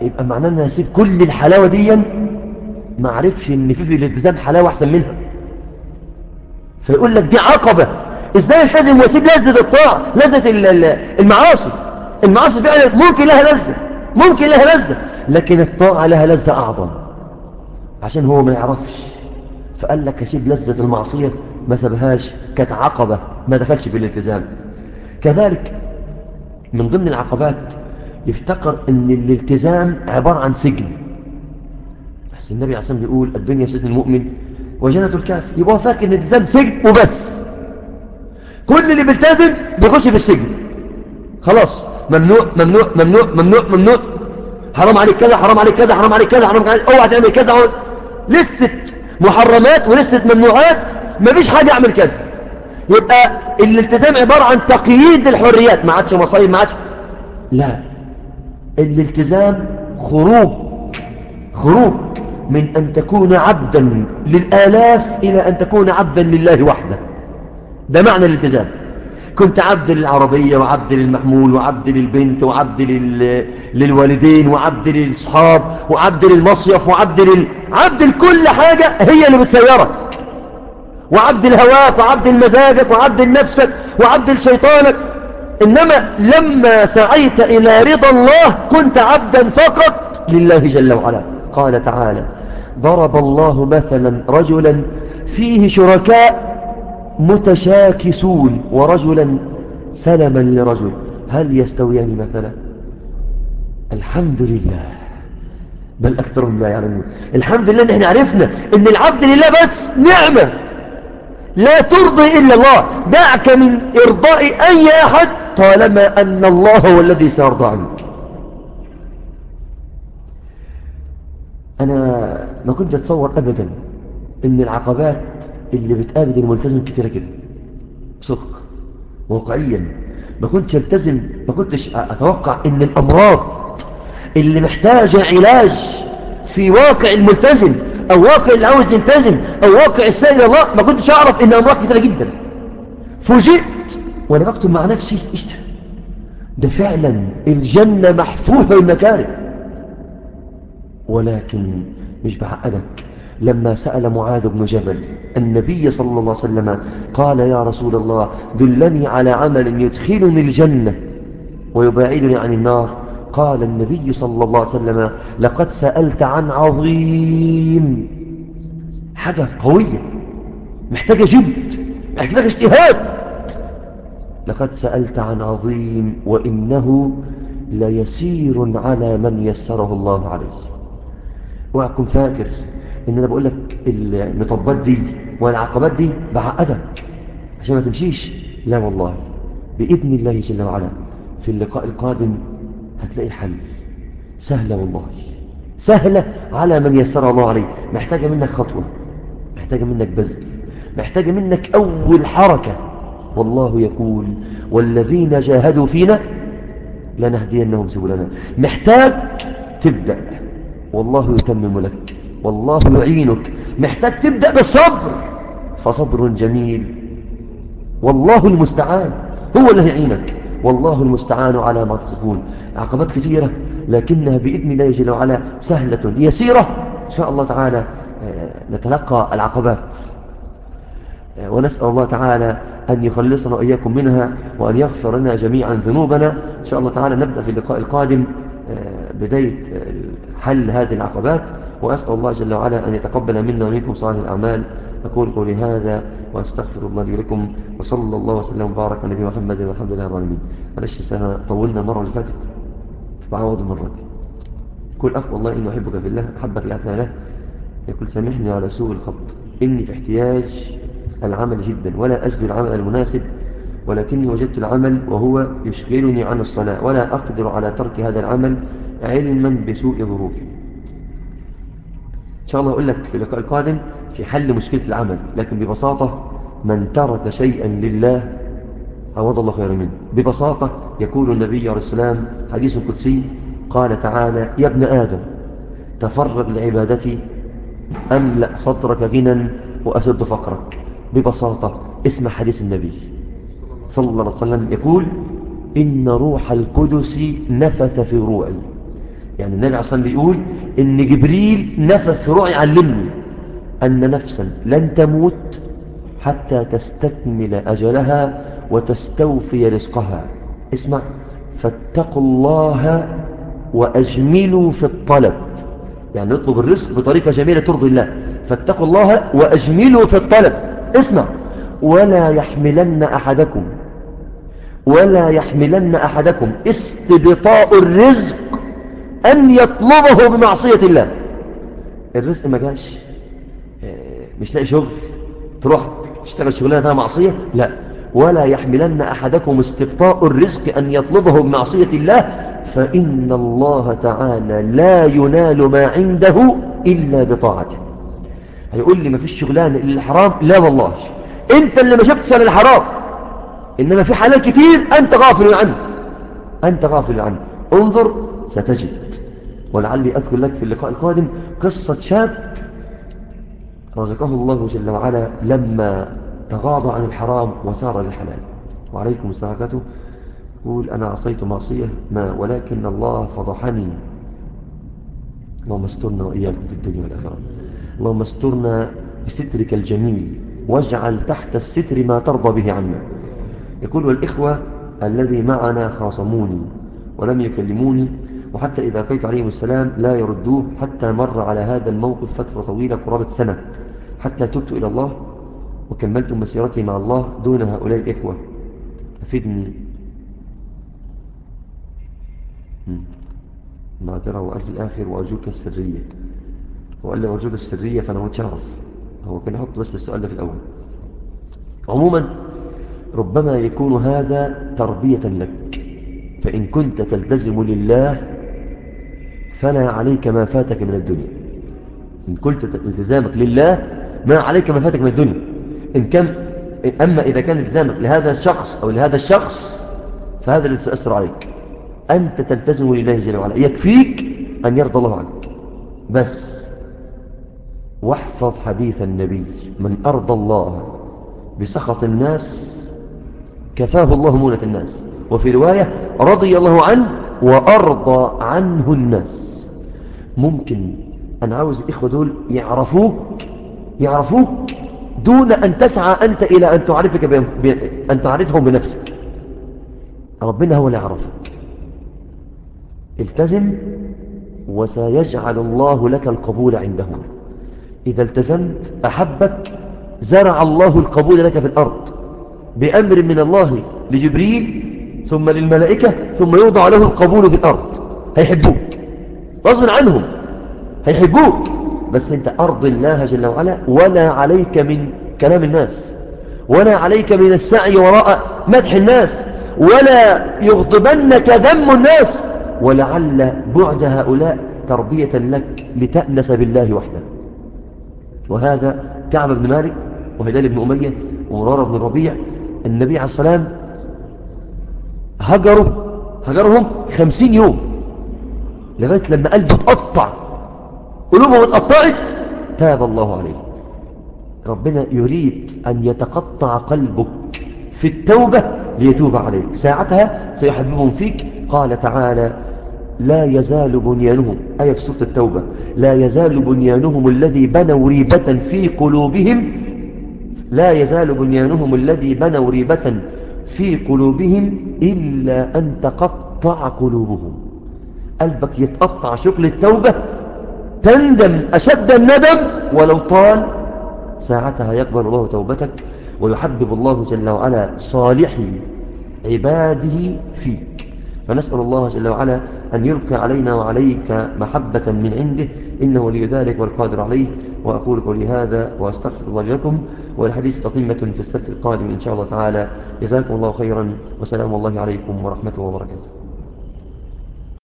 A: يبقى معناه ان انا اسيب كل الحلاوة دي ما عرفش ان في في الالتزام حلاوة احسن منها فيقول لك دي عقبة ازاي التزم واسيب لذة الطاعة لذة المعاصي المعاصي فعلا ممكن لها لذة ممكن لها لذة لكن الطاعة لها لذة اعظم عشان هو ما يعرفش فقال لك اسيب لذة المعصية ما سبهاش كانت عقبة ما دخلش في الالتزام كذلك من ضمن العقبات يفتكر ان الالتزام عبارة عن سجن بس النبي عليه الصلاة بيقول الدنيا سجن المؤمن وجنة الكافر يبقى فاكر ان الالتزام سجن وبس كل اللي بيلتزم بيخش في السجن خلاص ممنوع ممنوع ممنوع ممنوع ممنوع حرام عليك كذا حرام عليك كذا حرام عليك كذا حرام عليك اوعى تعمل كذا لستة محرمات ولستة ممنوعات مفيش حاجة اعمل كذا يبقى الالتزام عبارة عن تقييد الحريات ما عادش مصايب ما عادش لا الالتزام خروج خروج من أن تكون عبدا للآلاف إلى أن تكون عبدا لله وحده ده معنى الالتزام كنت عبد للعربية وعبد للمحمول وعبد للبنت وعبد لل... للوالدين وعبد للصحاب وعبد للمصيف وعبد لل... عبد لكل حاجة هي اللي بتسيرك وعبد الهواك وعبد المزاجك وعبد لنفسك وعبد لشيطانك إنما لما سعيت إلى رضا الله كنت عبدا فقط لله جل وعلا قال تعالى ضرب الله مثلا رجلا فيه شركاء متشاكسون ورجلا سلما لرجل هل يستويان مثلا الحمد لله بل أكثرهم لا يعلمون الحمد لله ان احنا عرفنا ان العبد لله بس نعمة لا ترضي إلا الله دعك من إرضاء أي أحد طالما أن الله هو الذي سيرضى عنك أنا ما كنت أتصور أبدا أن العقبات اللي بتقابل الملتزم كتيرة كده صدق واقعيا ما كنتش التزم ما كنتش أتوقع أن الأمراض اللي محتاجة علاج في واقع الملتزم أو واقع اللي عاوز يلتزم أو واقع السائل الله ما كنتش أعرف إن أمراض كتيرة جدا فوجئت وأنا بكتب مع نفسي إيش ده ده فعلا الجنة محفوفة بالمكارم ولكن مش بعقدك لما سأل معاذ بن جبل النبي صلى الله عليه وسلم قال يا رسول الله دلني على عمل يدخلني الجنة ويباعدني عن النار قال النبي صلى الله عليه وسلم لقد سألت عن عظيم حاجة قوية محتاجة جد محتاجة اجتهاد لقد سألت عن عظيم وإنه ليسير على من يسره الله عليه واكون فاكر ان انا بقول لك المطبات دي والعقبات دي بعقدك عشان ما تمشيش لا والله بإذن الله جل وعلا في اللقاء القادم هتلاقي الحل سهلة والله سهلة على من يسر الله عليه محتاجة منك خطوة محتاجة منك بذل محتاجة منك أول حركة والله يقول والذين جاهدوا فينا لنهدينهم سبلنا محتاج تبدأ والله يتمم لك والله يعينك محتاج تبدأ بالصبر فصبر جميل والله المستعان هو اللي يعينك والله المستعان على ما تصفون عقبات كثيرة لكنها بإذن الله جل وعلا سهلة يسيرة إن شاء الله تعالى نتلقى العقبات ونسأل الله تعالى أن يخلصنا وإياكم منها وأن يغفر لنا جميعا ذنوبنا إن شاء الله تعالى نبدأ في اللقاء القادم بداية حل هذه العقبات وأسأل الله جل وعلا أن يتقبل منا ومنكم صالح الأعمال أقول قولي هذا وأستغفر الله لي ولكم وصلى الله وسلم وبارك على نبي محمد والحمد لله رب العالمين معلش سنة طولنا المرة اللي فاتت بعوض المرة دي كل أخ والله إني أحبك في الله أحبك لا له يقول سامحني على سوء الخط إني في احتياج العمل جدا ولا أجد العمل المناسب ولكني وجدت العمل وهو يشغلني عن الصلاة ولا أقدر على ترك هذا العمل علما بسوء ظروفي إن شاء الله أقول لك في اللقاء القادم في حل مشكلة العمل لكن ببساطة من ترك شيئا لله عوض الله خير منه ببساطة يقول النبي عليه السلام حديث قدسي قال تعالى يا ابن آدم تفرغ لعبادتي أملأ صدرك غنى وأسد فقرك ببساطة اسمع حديث النبي صلى الله عليه وسلم يقول إن روح القدس نفث في روعي يعني النبي عليه الصلاة والسلام بيقول إن جبريل نفث في روعي علمني أن نفسا لن تموت حتى تستكمل أجلها وتستوفي رزقها اسمع فاتقوا الله وأجملوا في الطلب يعني نطلب الرزق بطريقة جميلة ترضي الله فاتقوا الله وأجملوا في الطلب اسمع ولا يحملن أحدكم ولا يحملن أحدكم استبطاء الرزق أن يطلبه بمعصية الله الرزق ما جاش مش لاقي شغل تروح تشتغل شغلانة فيها معصية لا ولا يحملن أحدكم استبطاء الرزق أن يطلبه بمعصية الله فإن الله تعالى لا ينال ما عنده إلا بطاعته هيقول لي ما فيش شغلانة إلا الحرام لا والله انت اللي ما شفتش على الحرام إنما في حلال كتير أنت غافل عنه أنت غافل عنه انظر ستجد ولعلي أذكر لك في اللقاء القادم قصة شاب رزقه الله جل وعلا لما تغاضى عن الحرام وسار للحلال وعليكم السلام يقول أنا عصيت معصية ما ولكن الله فضحني اللهم استرنا وإياكم في الدنيا والآخرة اللهم استرنا بسترك الجميل واجعل تحت الستر ما ترضى به عنا يقول والإخوة الذي معنا خاصموني ولم يكلموني وحتى إذا قيت عليهم السلام لا يردوه حتى مر على هذا الموقف فترة طويلة قرابة سنة حتى تبت إلى الله وكملت مسيرتي مع الله دون هؤلاء الإخوة أفدني معذرة وقال في الآخر وأرجوك السرية وقال لي أرجوك السرية فأنا ما أعرف هو كان يحط بس السؤال ده في الأول عموما ربما يكون هذا تربية لك فإن كنت تلتزم لله فلا عليك ما فاتك من الدنيا إن كنت التزامك لله ما عليك ما فاتك من الدنيا إن كان أما إذا كان التزامك لهذا الشخص أو لهذا الشخص فهذا الذي سيأثر عليك أنت تلتزم لله جل وعلا يكفيك أن يرضى الله عنك بس واحفظ حديث النبي من أرضى الله بسخط الناس كفاه الله مونة الناس وفي رواية رضي الله عنه وأرضى عنه الناس ممكن أنا عاوز الإخوة دول يعرفوك يعرفوك دون أن تسعى أنت إلى أن تعرفك ب... ب... أن تعرفهم بنفسك ربنا هو اللي يعرفك التزم وسيجعل الله لك القبول عندهم إذا التزمت أحبك زرع الله القبول لك في الأرض بأمر من الله لجبريل ثم للملائكة ثم يوضع له القبول في الأرض هيحبوك غصب عنهم هيحبوك بس انت أرض الله جل وعلا ولا عليك من كلام الناس ولا عليك من السعي وراء مدح الناس ولا يغضبنك ذم الناس ولعل بعد هؤلاء تربية لك لتأنس بالله وحده وهذا كعب بن مالك وهلال بن أمية ومرارة بن الربيع النبي عليه السلام هجروا هجرهم خمسين يوم لغاية لما قلبه اتقطع قلوبهم اتقطعت تاب الله عليه ربنا يريد أن يتقطع قلبك في التوبة ليتوب عليك ساعتها سيحببهم فيك قال تعالى لا يزال بنيانهم آية في سورة التوبة لا يزال بنيانهم الذي بنوا ريبة في قلوبهم لا يزال بنيانهم الذي بنوا ريبة في قلوبهم إلا أن تقطع قلوبهم قلبك يتقطع شكل التوبة تندم أشد الندم ولو طال ساعتها يقبل الله توبتك ويحبب الله جل وعلا صالحي عباده فيك فنسأل الله جل وعلا أن يلقي علينا وعليك محبة من عنده إنه ولي ذلك والقادر عليه وأقول قولي هذا وأستغفر الله لكم والحديث تطمة في السبت القادم إن شاء الله تعالى جزاكم الله خيرا وسلام الله عليكم ورحمة وبركاته